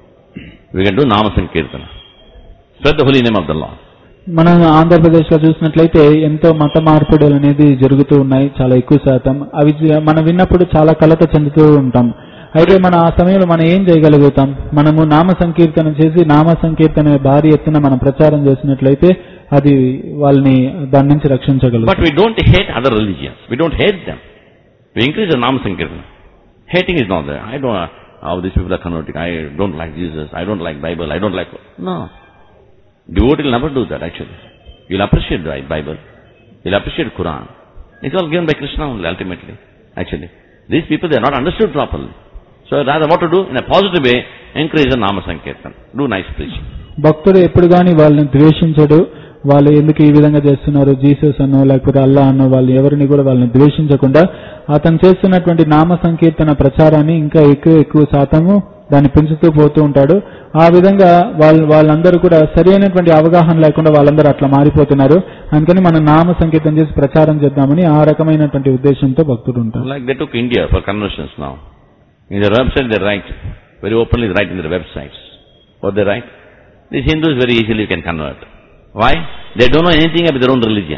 We can do Nama Sankirtana. Spread the holy name of the Lord. మనం ఆంధ్రప్రదేశ్ లో చూసినట్లయితే ఎంతో మత మార్పిడులు అనేది జరుగుతూ ఉన్నాయి చాలా ఎక్కువ శాతం అవి జ- మనం విన్నప్పుడు చాలా కలత చెందుతూ ఉంటాం అయితే మన ఆ సమయంలో మనం ఏం చేయగలుగుతాం మనము నామ సంకీర్తన చేసి నామ సంకీర్తన భారీ ఎత్తున మనం ప్రచారం చేసినట్లయితే అది వాళ్ళని దాని నుంచి But రక్షించగలుగుతాం we don't hate other religions. We don't hate them. We increase the Nama Sankirtana. Hating is not there. I don't, uh, how these people are converting. I don't like Jesus. I don't like Bible. I don't like... No. Devotee will never do that actually. You'll appreciate the Bible. You'll appreciate Quran. It's all given by Krishna only ultimately. Actually. These people, they are not understood properly. So rather what to do? In a positive way, encourage the Nama Sankirtan. Do nice preaching. భక్తుడు ఎప్పుడు గాని వాళ్ళని ద్వేషించడు వాళ్ళు ఎందుకు ఈ విధంగా చేస్తున్నారు Jesus అనో లేకపోతే అల్లా అనో వాళ్ళు ఎవరిని కూడా వాళ్ళని ద్వేషించకుండా అతను చేస్తున్నటువంటి నామ సంకీర్తన ప్రచారాన్ని ఇంకా ఎక్కువ ఎక్కువ శాతము దాన్ని పెంచుతూ పోతూ ఉంటాడు ఆ విధంగా వాళ్ళ వాళ్ళందరూ కూడా సరైనటువంటి అవగాహన లేకుండా వాళ్ళందరూ అట్లా మారిపోతున్నారు అందుకని మనం నామ సంకీర్తన చేసి ప్రచారం చేద్దామని ఆ రకమైనటువంటి ఉద్దేశంతో భక్తుడు ఉంటారు Like they took India for conversions now. In their website they write, very openly they write in their websites. What they write? These Hindus very easily can convert. Why? They don't know anything about their own religion.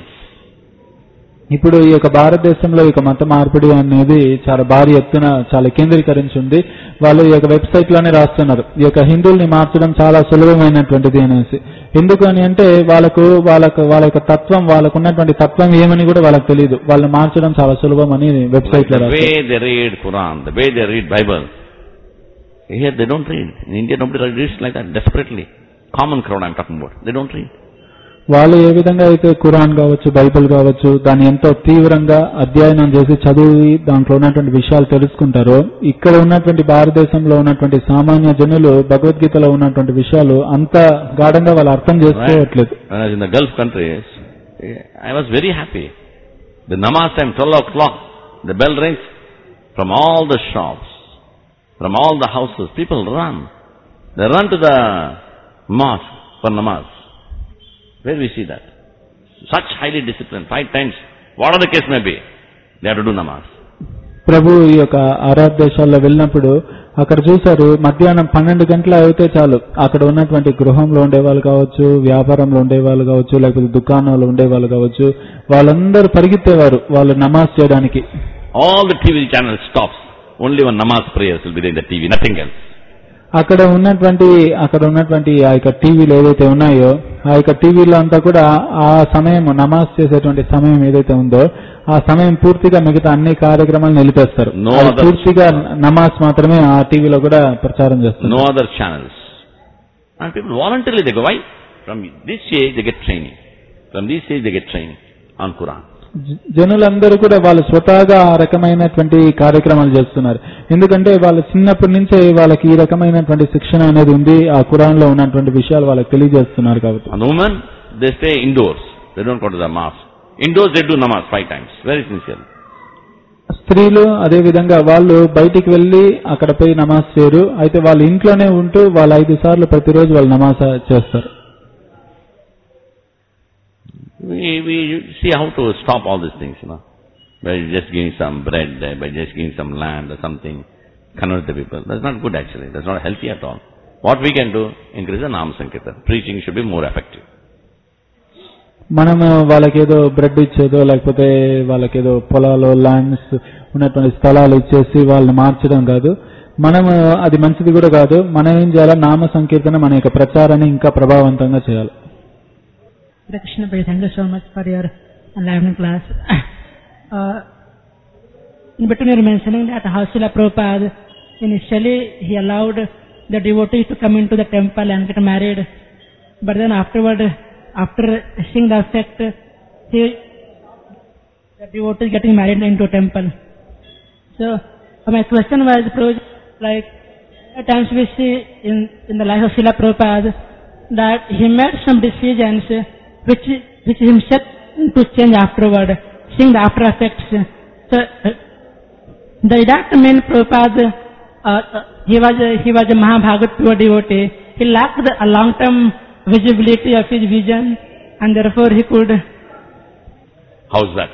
ఇప్పుడు ఈ యొక్క భారతదేశంలో ఈ యొక్క మత మార్పిడి అనేది చాలా భారీ ఎత్తున చాలా కేంద్రీకరించి ఉంది వాళ్ళు ఈ యొక్క వెబ్సైట్ లోనే రాస్తున్నారు ఈ యొక్క హిందువుల్ని మార్చడం చాలా సులభమైనటువంటిది అనేసి ఎందుకు అని అంటే వాళ్ళకు వాళ్ళకు వాళ్ళ యొక్క తత్వం వాళ్ళకు ఉన్నటువంటి తత్వం ఏమని కూడా వాళ్ళకి తెలియదు వాళ్ళని మార్చడం చాలా సులభం అని వెబ్సైట్ లో the రాస్తారు way they read Quran, the way they read Bible. Here they don't read. In India nobody reads like that desperately. Common crowd I'm talking about. They don't read. వాళ్ళు ఏ విధంగా అయితే ఖురాన్ కావచ్చు బైబిల్ కావచ్చు దాన్ని ఎంతో తీవ్రంగా అధ్యయనం చేసి చదివి దాంట్లో ఉన్నటువంటి విషయాలు తెలుసుకుంటారో ఇక్కడ ఉన్నటువంటి భారతదేశంలో ఉన్నటువంటి సామాన్య జనులు భగవద్గీతలో ఉన్నటువంటి విషయాలు అంత గాఢంగా వాళ్ళు అర్థం చేసుకోవట్లేదు When I was in the Gulf countries, eh, I was very happy. The namaz time, 12 o'clock, the bell rings from all the shops, from all the houses. People run. They run to the mosque for namaz. Where we see that? Such highly disciplined, five times, whatever the case may be, they have to do namaz. ప్రభు ఈ యొక్క Arab దేశాల్లో వెళ్ళినప్పుడు అక్కడ చూశారు మధ్యాహ్నం పన్నెండు గంటలు అయితే చాలు అక్కడ ఉన్నటువంటి గృహంలో ఉండేవాళ్ళు కావచ్చు వ్యాపారంలో ఉండేవాళ్ళు కావచ్చు లేకపోతే దుకాణాలు ఉండేవాళ్ళు కావచ్చు వాళ్ళందరూ పరిగెత్తేవారు వాళ్ళు నమాజ్ చేయడానికి All the TV channels stops. Only one namaz prayers will be there in the TV, nothing else. అక్కడ ఉన్నటువంటి అక్కడ ఉన్నటువంటి ఆ యొక్క టీవీలు ఏదైతే ఉన్నాయో ఆ యొక్క టీవీలో అంతా కూడా ఆ సమయం నమాజ్ చేసేటువంటి సమయం ఏదైతే ఉందో ఆ సమయం పూర్తిగా మిగతా అన్ని కార్యక్రమాలు నిలిపేస్తారు No అది other- పూర్తిగా నమాజ్ మాత్రమే ఆ టీవీలో కూడా ప్రచారం చేస్తారు No other channels. And people voluntarily they go. Why? From this age they get training. From this age they get training on Quran. జ- జనులందరూ కూడా వాళ్ళు స్వతహాగా ఆ రకమైనటువంటి కార్యక్రమాలు చేస్తున్నారు ఎందుకంటే వాళ్ళ చిన్నప్పటి నుంచే వాళ్ళకి ఈ రకమైనటువంటి శిక్షణ అనేది ఉంది ఆ ఖురాన్ లో ఉన్నటువంటి విషయాలు వాళ్ళకి తెలియజేస్తున్నారు కాబట్టి And the women, they stay indoors. They don't go to the mosque. Indoors they do namaz five times. Very sincerely. స్త్రీలు అదే విధంగా వాళ్ళు బయటికి వెళ్లి అక్కడ పోయి నమాజ్ చేయరు అయితే వాళ్ళ ఇంట్లోనే ఉంటూ వాళ్ళు ఐదు సార్లు ప్రతిరోజు వాళ్ళు నమాజ్ చేస్తారు We, we see how to stop all these things, you know. By just giving some bread, uh, by just giving some land or something, convert the people. That's not good actually. That's not healthy at all. What we can do, increase the Nam Sankirtan. Preaching should be more effective. మనం వాళ్ళకేదో bread ఇచ్చేదో లేకపోతే వాళ్ళకేదో పొలాలు lands ఉన్నటువంటి స్థలాలు ఇచ్చేసి వాళ్ళని మార్చడం కాదు మనం అది మంచిది కూడా కాదు మనం ఏం చేయాలి నామ సంకీర్తన మన యొక్క ప్రచారాన్ని ఇంకా ప్రభావవంతంగా చేయాలి Hare Krishna Bhai, thank you so much for your enlivening class. uh, in between you were mentioning that Hausila Prabhupada, initially he allowed the devotees to come into the temple and get married. But then afterward, after seeing the effect, he, the devotees getting married into a temple. So, uh, my question was, Prabhuji, like, at times we see in, in the life of Srila Prabhupada that he made some decisions uh, which, which himself to change afterward, seeing the after effects. So, uh, does that mean Prabhupada, uh, uh, he was a, he was a Mahabhagat pure devotee, he lacked the a long-term visibility of his vision and therefore he could How's that?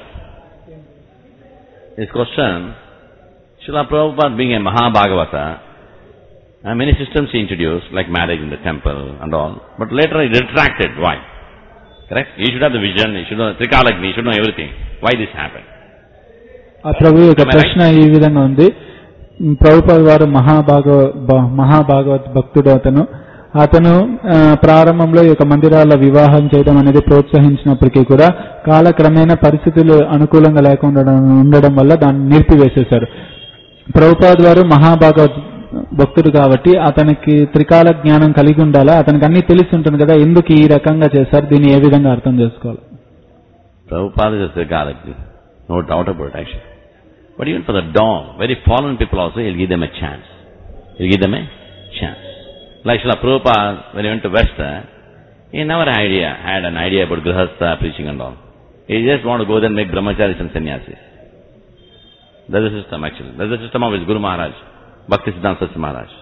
This question, Srila Prabhupada being a Mahabhagavata, and many systems he introduced, like marriage in the temple and all, but later he retracted. Why? Correct? He should have the vision, he should know Trikalagni, he should know everything. Why this happened? ఆ ప్రభు యొక్క Am I right? ప్రశ్న ఈ విధంగా ఉంది ఉమ్, ప్రభుపాద వారు మహాభాగ బ- మహాభాగవత్ భక్తుడు అతను అతను ఆ, ప్రారంభంలో ఈ యొక్క మందిరాల వివాహం చేయడం అనేది ప్రోత్సహించినప్పటికీ కూడా కాలక్రమేణా పరిస్థితులు అనుకూలంగా లేకుండా ఉండడం వల్ల దాన్ని నిలిపివేసేశారు ప్రభుపాద్ వారు మహాభాగవత్ భక్తుడు కాబట్టి అతనికి త్రికాల జ్ఞానం కలిగి ఉండాలా అతనికి అన్ని తెలిసి ఉంటుంది కదా ఎందుకు ఈ రకంగా చేశారు దీన్ని ఏ విధంగా అర్థం చేసుకోవాలి Prabhupada is a Trikalagni. No doubt about it actually. But even for the dog, very fallen people also, he'll give them a chance. He'll give them a chance. Like Srila Prabhupada, when he went to West, uh, he never had idea, had an idea about Grihastha preaching and all. He just want to go there and make brahmacharis and sannyasis. That's the system actually. That's the system of his Guru Maharaj, Bhakti Siddhanta Saraswati Maharaj.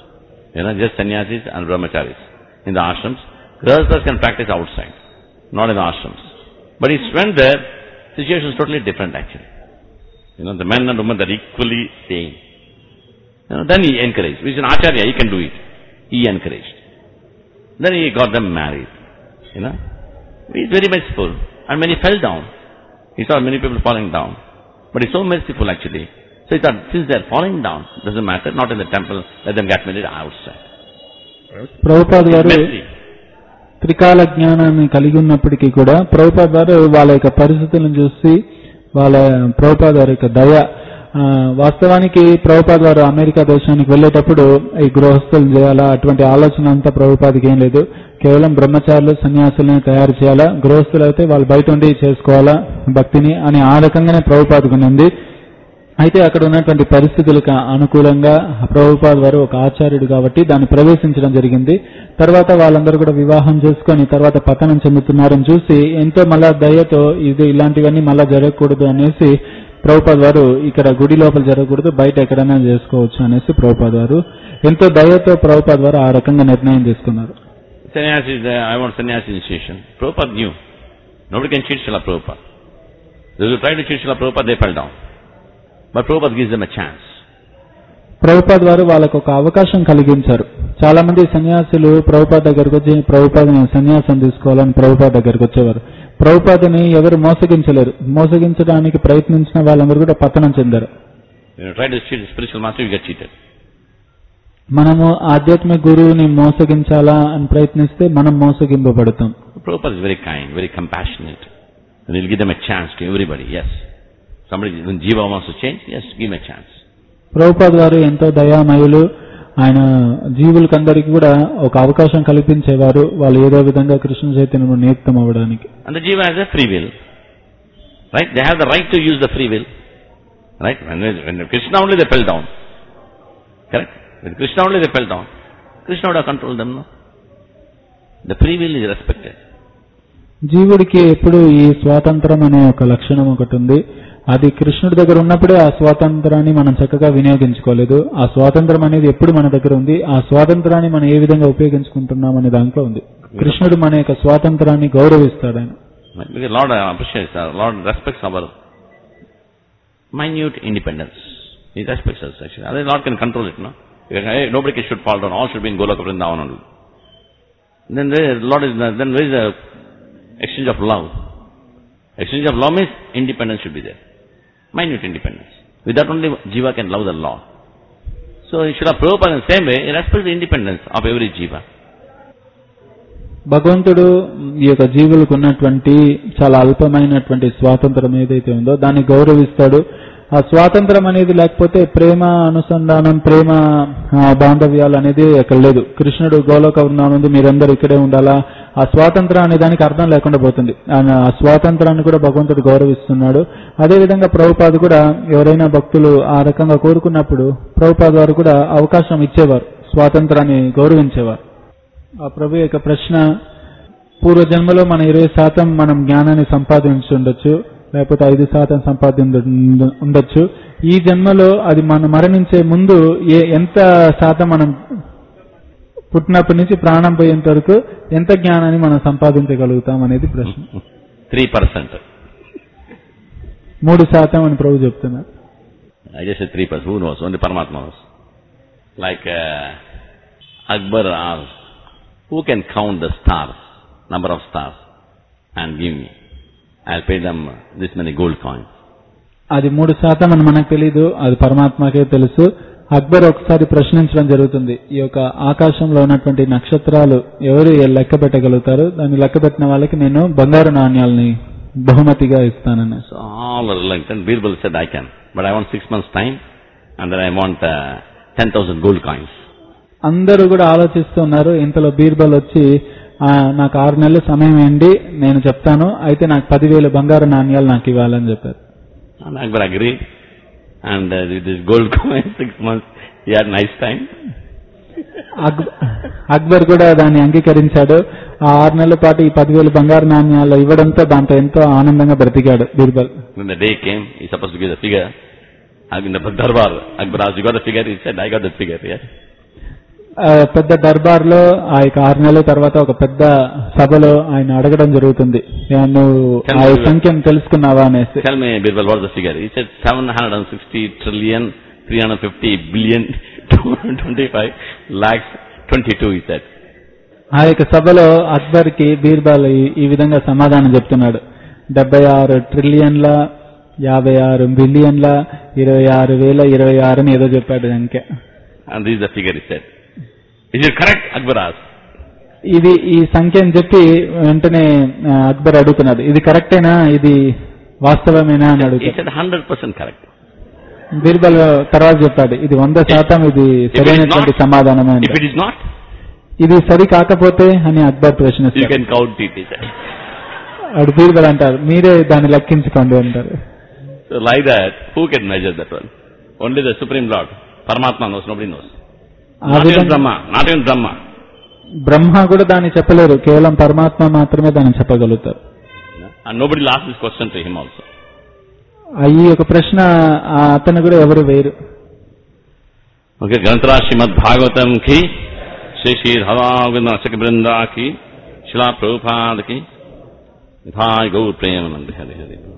You know, just sannyasis and brahmacharis. In the ashrams, grihasthas can practice outside, not in the ashrams. But he went there, situation is totally different actually. You know, the men and women are equally same. You know, then he encouraged. He's an acharya, he can do it. He encouraged. Then he got them married. You know, he's very merciful. And when he fell down, he saw many people falling down. But he's so merciful actually. So he thought, since they're falling down, doesn't matter, not in the temple, let them get married outside. Prabhupad He's గారు mercy. త్రికాల జ్ఞానాన్ని కలిగి ఉన్నప్పటికీ కూడా ప్రభుపాద్ గారు వాళ్ళ యొక్క పరిస్థితులను చూసి వాళ్ళ ప్రభుపాద్ గారి యొక్క దయ ఆ, వాస్తవానికి ప్రభుపాద్ గారు అమెరికా దేశానికి వెళ్ళేటప్పుడు ఈ గృహస్థులు చేయాలా అటువంటి ఆలోచన అంతా ప్రభుపాదికి ఏం లేదు కేవలం బ్రహ్మచారులు సన్యాసులను తయారు చేయాలా గృహస్థులు అయితే వాళ్ళు బయట ఉండి చేసుకోవాలా భక్తిని అని ఆ రకంగానే ప్రభుపాదకు ఉంది అయితే అక్కడ ఉన్నటువంటి పరిస్థితులకు అనుకూలంగా ప్రభుపాద్ వారు ఒక ఆచార్యుడు కాబట్టి దాన్ని ప్రవేశించడం జరిగింది తర్వాత వాళ్ళందరూ కూడా వివాహం చేసుకొని తర్వాత పతనం చెందుతున్నారని చూసి ఎంతో మళ్ళా దయతో ఇది ఇలాంటివన్నీ మళ్ళా జరగకూడదు అనేసి ప్రభుపాద్ వారు ఇక్కడ గుడి లోపల జరగకూడదు బయట ఎక్కడైనా చేసుకోవచ్చు అనేసి ప్రభుపాద్ వారు ఎంతో దయతో ప్రభుపాద్ వారు ఆ రకంగా నిర్ణయం తీసుకున్నారు Sannyasi is there, I want sannyasi initiation. Prabhupada knew. Nobody can cheat Srila Prabhupada. Those who try to cheat Srila Prabhupada, they fell down. But Prabhupada gives them a chance. Prabhupad వారు వాళ్ళకు ఒక అవకాశం కలిగించారు చాలా మంది సన్యాసులు ప్రభుపాద్ దగ్గరకు వచ్చి ప్రభుపాద్ నేను సన్యాసం తీసుకోవాలని ప్రభుపాద్ దగ్గరకు వచ్చేవారు ప్రభుపాదని ఎవరు మోసగించలేరు మోసగించడానికి ప్రయత్నించిన వాళ్ళందరూ కూడా పతనం చెందారు When you try to cheat the spiritual master, you get cheated. మనము ఆధ్యాత్మిక గురువుని మోసగించాలా అని ప్రయత్నిస్తే మనం మోసగింపబడతాం Prabhupada is very kind, very compassionate. And he'll give them a chance to everybody, yes. Somebody, when Jiva wants to change, yes, give him a chance. Prabhupad గారు ఎంతో దయామయులు ఆయన జీవులకందరికీ కూడా ఒక అవకాశం కల్పించేవారు వాళ్ళు ఏదో విధంగా కృష్ణ చైతన్యంలో నియుక్తం అవ్వడానికి And the Jiva has a free will. Right? They have the right to use the free will. Right? When, when Krishna only they fell down. Correct? With Krishna only they fell down. Krishna would have controlled them, no? The free will is respected. జీవుడికి ఎప్పుడు ఈ స్వాతంత్రం అనే ఒక లక్షణం ఒకటి ఉంది అది కృష్ణుడి దగ్గర ఉన్నప్పుడే ఆ స్వాతంత్రాన్ని మనం చక్కగా వినియోగించుకోలేదు ఆ స్వాతంత్రం అనేది ఎప్పుడు మన దగ్గర ఉంది ఆ స్వాతంత్రాన్ని మనం ఏ విధంగా ఉపయోగించుకుంటున్నాం అనే దాంట్లో ఉంది కృష్ణుడు మన యొక్క స్వాతంత్రాన్ని గౌరవిస్తాడు ఆయన Right? Because Lord appreciates, our Lord respects our minute independence. He respects us actually. Otherwise Lord can control it, no? Because, Hey, nobody should fall down. All should be in Goloka Vrindavan only. Then there, Lord is, then where is the exchange of love? Exchange of love means independence should be there. Minute independence. With that only Jiva can love the Lord. So Srila Prabhupada in the same way, he respects the independence of every Jiva. భగవంతుడు ఈ యొక్క జీవులకు ఉన్నటువంటి చాలా అల్పమైనటువంటి స్వాతంత్రం ఏదైతే ఉందో దాన్ని గౌరవిస్తాడు ఆ స్వాతంత్రం అనేది లేకపోతే ప్రేమ అనుసంధానం ప్రేమ ఆ, బాంధవ్యాలు అనేది అక్కడ లేదు కృష్ణుడు గోలోక వృందావనం మీరందరూ ఇక్కడే ఉండాలా ఆ స్వాతంత్రం అనే దానికి అర్థం లేకుండా పోతుంది ఆయన ఆ స్వాతంత్రాన్ని కూడా భగవంతుడు గౌరవిస్తున్నాడు అదేవిధంగా ప్రభుపాద కూడా ఎవరైనా భక్తులు ఆ రకంగా కోరుకున్నప్పుడు ప్రభుపాద వారు కూడా అవకాశం ఇచ్చేవారు స్వాతంత్రాన్ని గౌరవించేవారు ఆ ప్రభు యొక్క ప్రశ్న పూర్వ జన్మలో మన ఇరవై శాతం మనం జ్ఞానాన్ని సంపాదించి ఉండొచ్చు లేకపోతే ఐదు శాతం సంపాదించి ఉండొచ్చు ఈ జన్మలో అది మనం మరణించే ముందు ఏ ఎంత శాతం మనం పుట్టినప్పటి నుంచి ప్రాణం పోయేంత వరకు ఎంత జ్ఞానాన్ని మనం సంపాదించగలుగుతాం అనేది ప్రశ్న 3%. మూడు శాతం అని ప్రభు చెప్తున్నారు I just said three percent. Who knows? Only Paramatma knows. Like uh, Akbar asked, who can count the stars, number of stars, and give me? I'll pay them this many gold coins. అది మూడు శాతం అని మనకు తెలీదు అది పరమాత్మకే తెలుసు అక్బర్ ఒకసారి ప్రశ్నించడం జరుగుతుంది ఈ యొక్క ఆకాశంలో ఉన్నటువంటి నక్షత్రాలు ఎవరు లెక్క పెట్టగలుగుతారు దాన్ని లెక్క పెట్టిన వాళ్ళకి నేను బంగారు నాణ్యాలని బహుమతిగా ఇస్తానని So all are reluctant. Birbal said, I can. But I want six months' time, and then I want uh, 10,000 gold coins. అందరూ కూడా ఆలోచిస్తూ ఉన్నారు ఇంతలో బీర్బల్ వచ్చి "ఆ, నాకు ఆరు నెలల సమయం ఏంటి నేను చెప్తాను అయితే నాకు పదివేల బంగారు నాణ్యాలు నాకు ఇవ్వాలని చెప్పారు And Akbar agreed. And uh, with this gold coin, six months, he had nice time. అక్- అక్బర్ కూడా దాన్ని అంగీకరించాడు ఆ ఆరు నెలల పాటు ఈ పదివేలు బంగారు నాణ్యాలు ఇవ్వడంతో దాంతో ఎంతో ఆనందంగా బ్రతికాడు Birbal When the day came, he's supposed to give the figure. And In the darbar, Akbar asked, you got the figure? He said, I got the figure, yes. ఆ పెద్ద దర్బార్ లో ఆ యొక్క ఆరు నెలల తర్వాత ఒక పెద్ద సభలో ఆయన అడగడం జరుగుతుంది "యా, నువ్వు ఆ యొక్క సంఖ్యను తెలుసుకున్నావా అనేసి Tell me, Birbal, what is the figure? He said 760 trillion, 350 billion, 225 lakhs, 22, he said. ఆ యొక్క సభలో అక్బర్ కి బీర్బాల్ ఈ- ఈ విధంగా సమాధానం చెప్తున్నాడు డెబ్బై ఆరు ట్రిలియన్ల యాభై ఆరు బిలియన్ల ఇరవై ఆరు వేల ఇరవై ఆరు అని ఏదో చెప్పాడు అంకె And this is the figure, he said. Is it correct? Akbar asked. ఇది ఈ సంఖ్య అని చెప్పి వెంటనే ఆ, అక్బర్ అడుగుతున్నాడు ఇది కరెక్టేనా ఇది వాస్తవమేనా అని He అడుగుతాడు said 100% correct. బీర్బల్ తర్వాత చెప్పాడు ఇది వంద శాతం ఇది If it is సరైనటువంటి not- సమాధానమే If అంటాడు. it is not, ఇది సరి కాకపోతే అని Akbar you ప్రశ్నిస్తాడు can count it, he said. అడు బీర్బల్ అంటారు మీరే దాన్ని లెక్కించుకోండి అంటారు So like that, who can measure that one? Only the Supreme Lord. Paramatma knows, nobody knows. ఆ Not even విధంగా Brahma, not even Brahma. బ్రహ్మ కూడా దాన్ని చెప్పలేరు కేవలం పరమాత్మ మాత్రమే దాన్ని చెప్పగలుగుతారు And nobody will ask this question to him also. ఆ ఈ యొక్క ప్రశ్న ఆ అతను కూడా ఎవరు వేరు Okay, Granthara Srimad Bhagavatam ki, Shri Shri Dhava Saki Brinda ki, Shila Prabhupada ki, Nithai Gaur Premanand Hari Hari.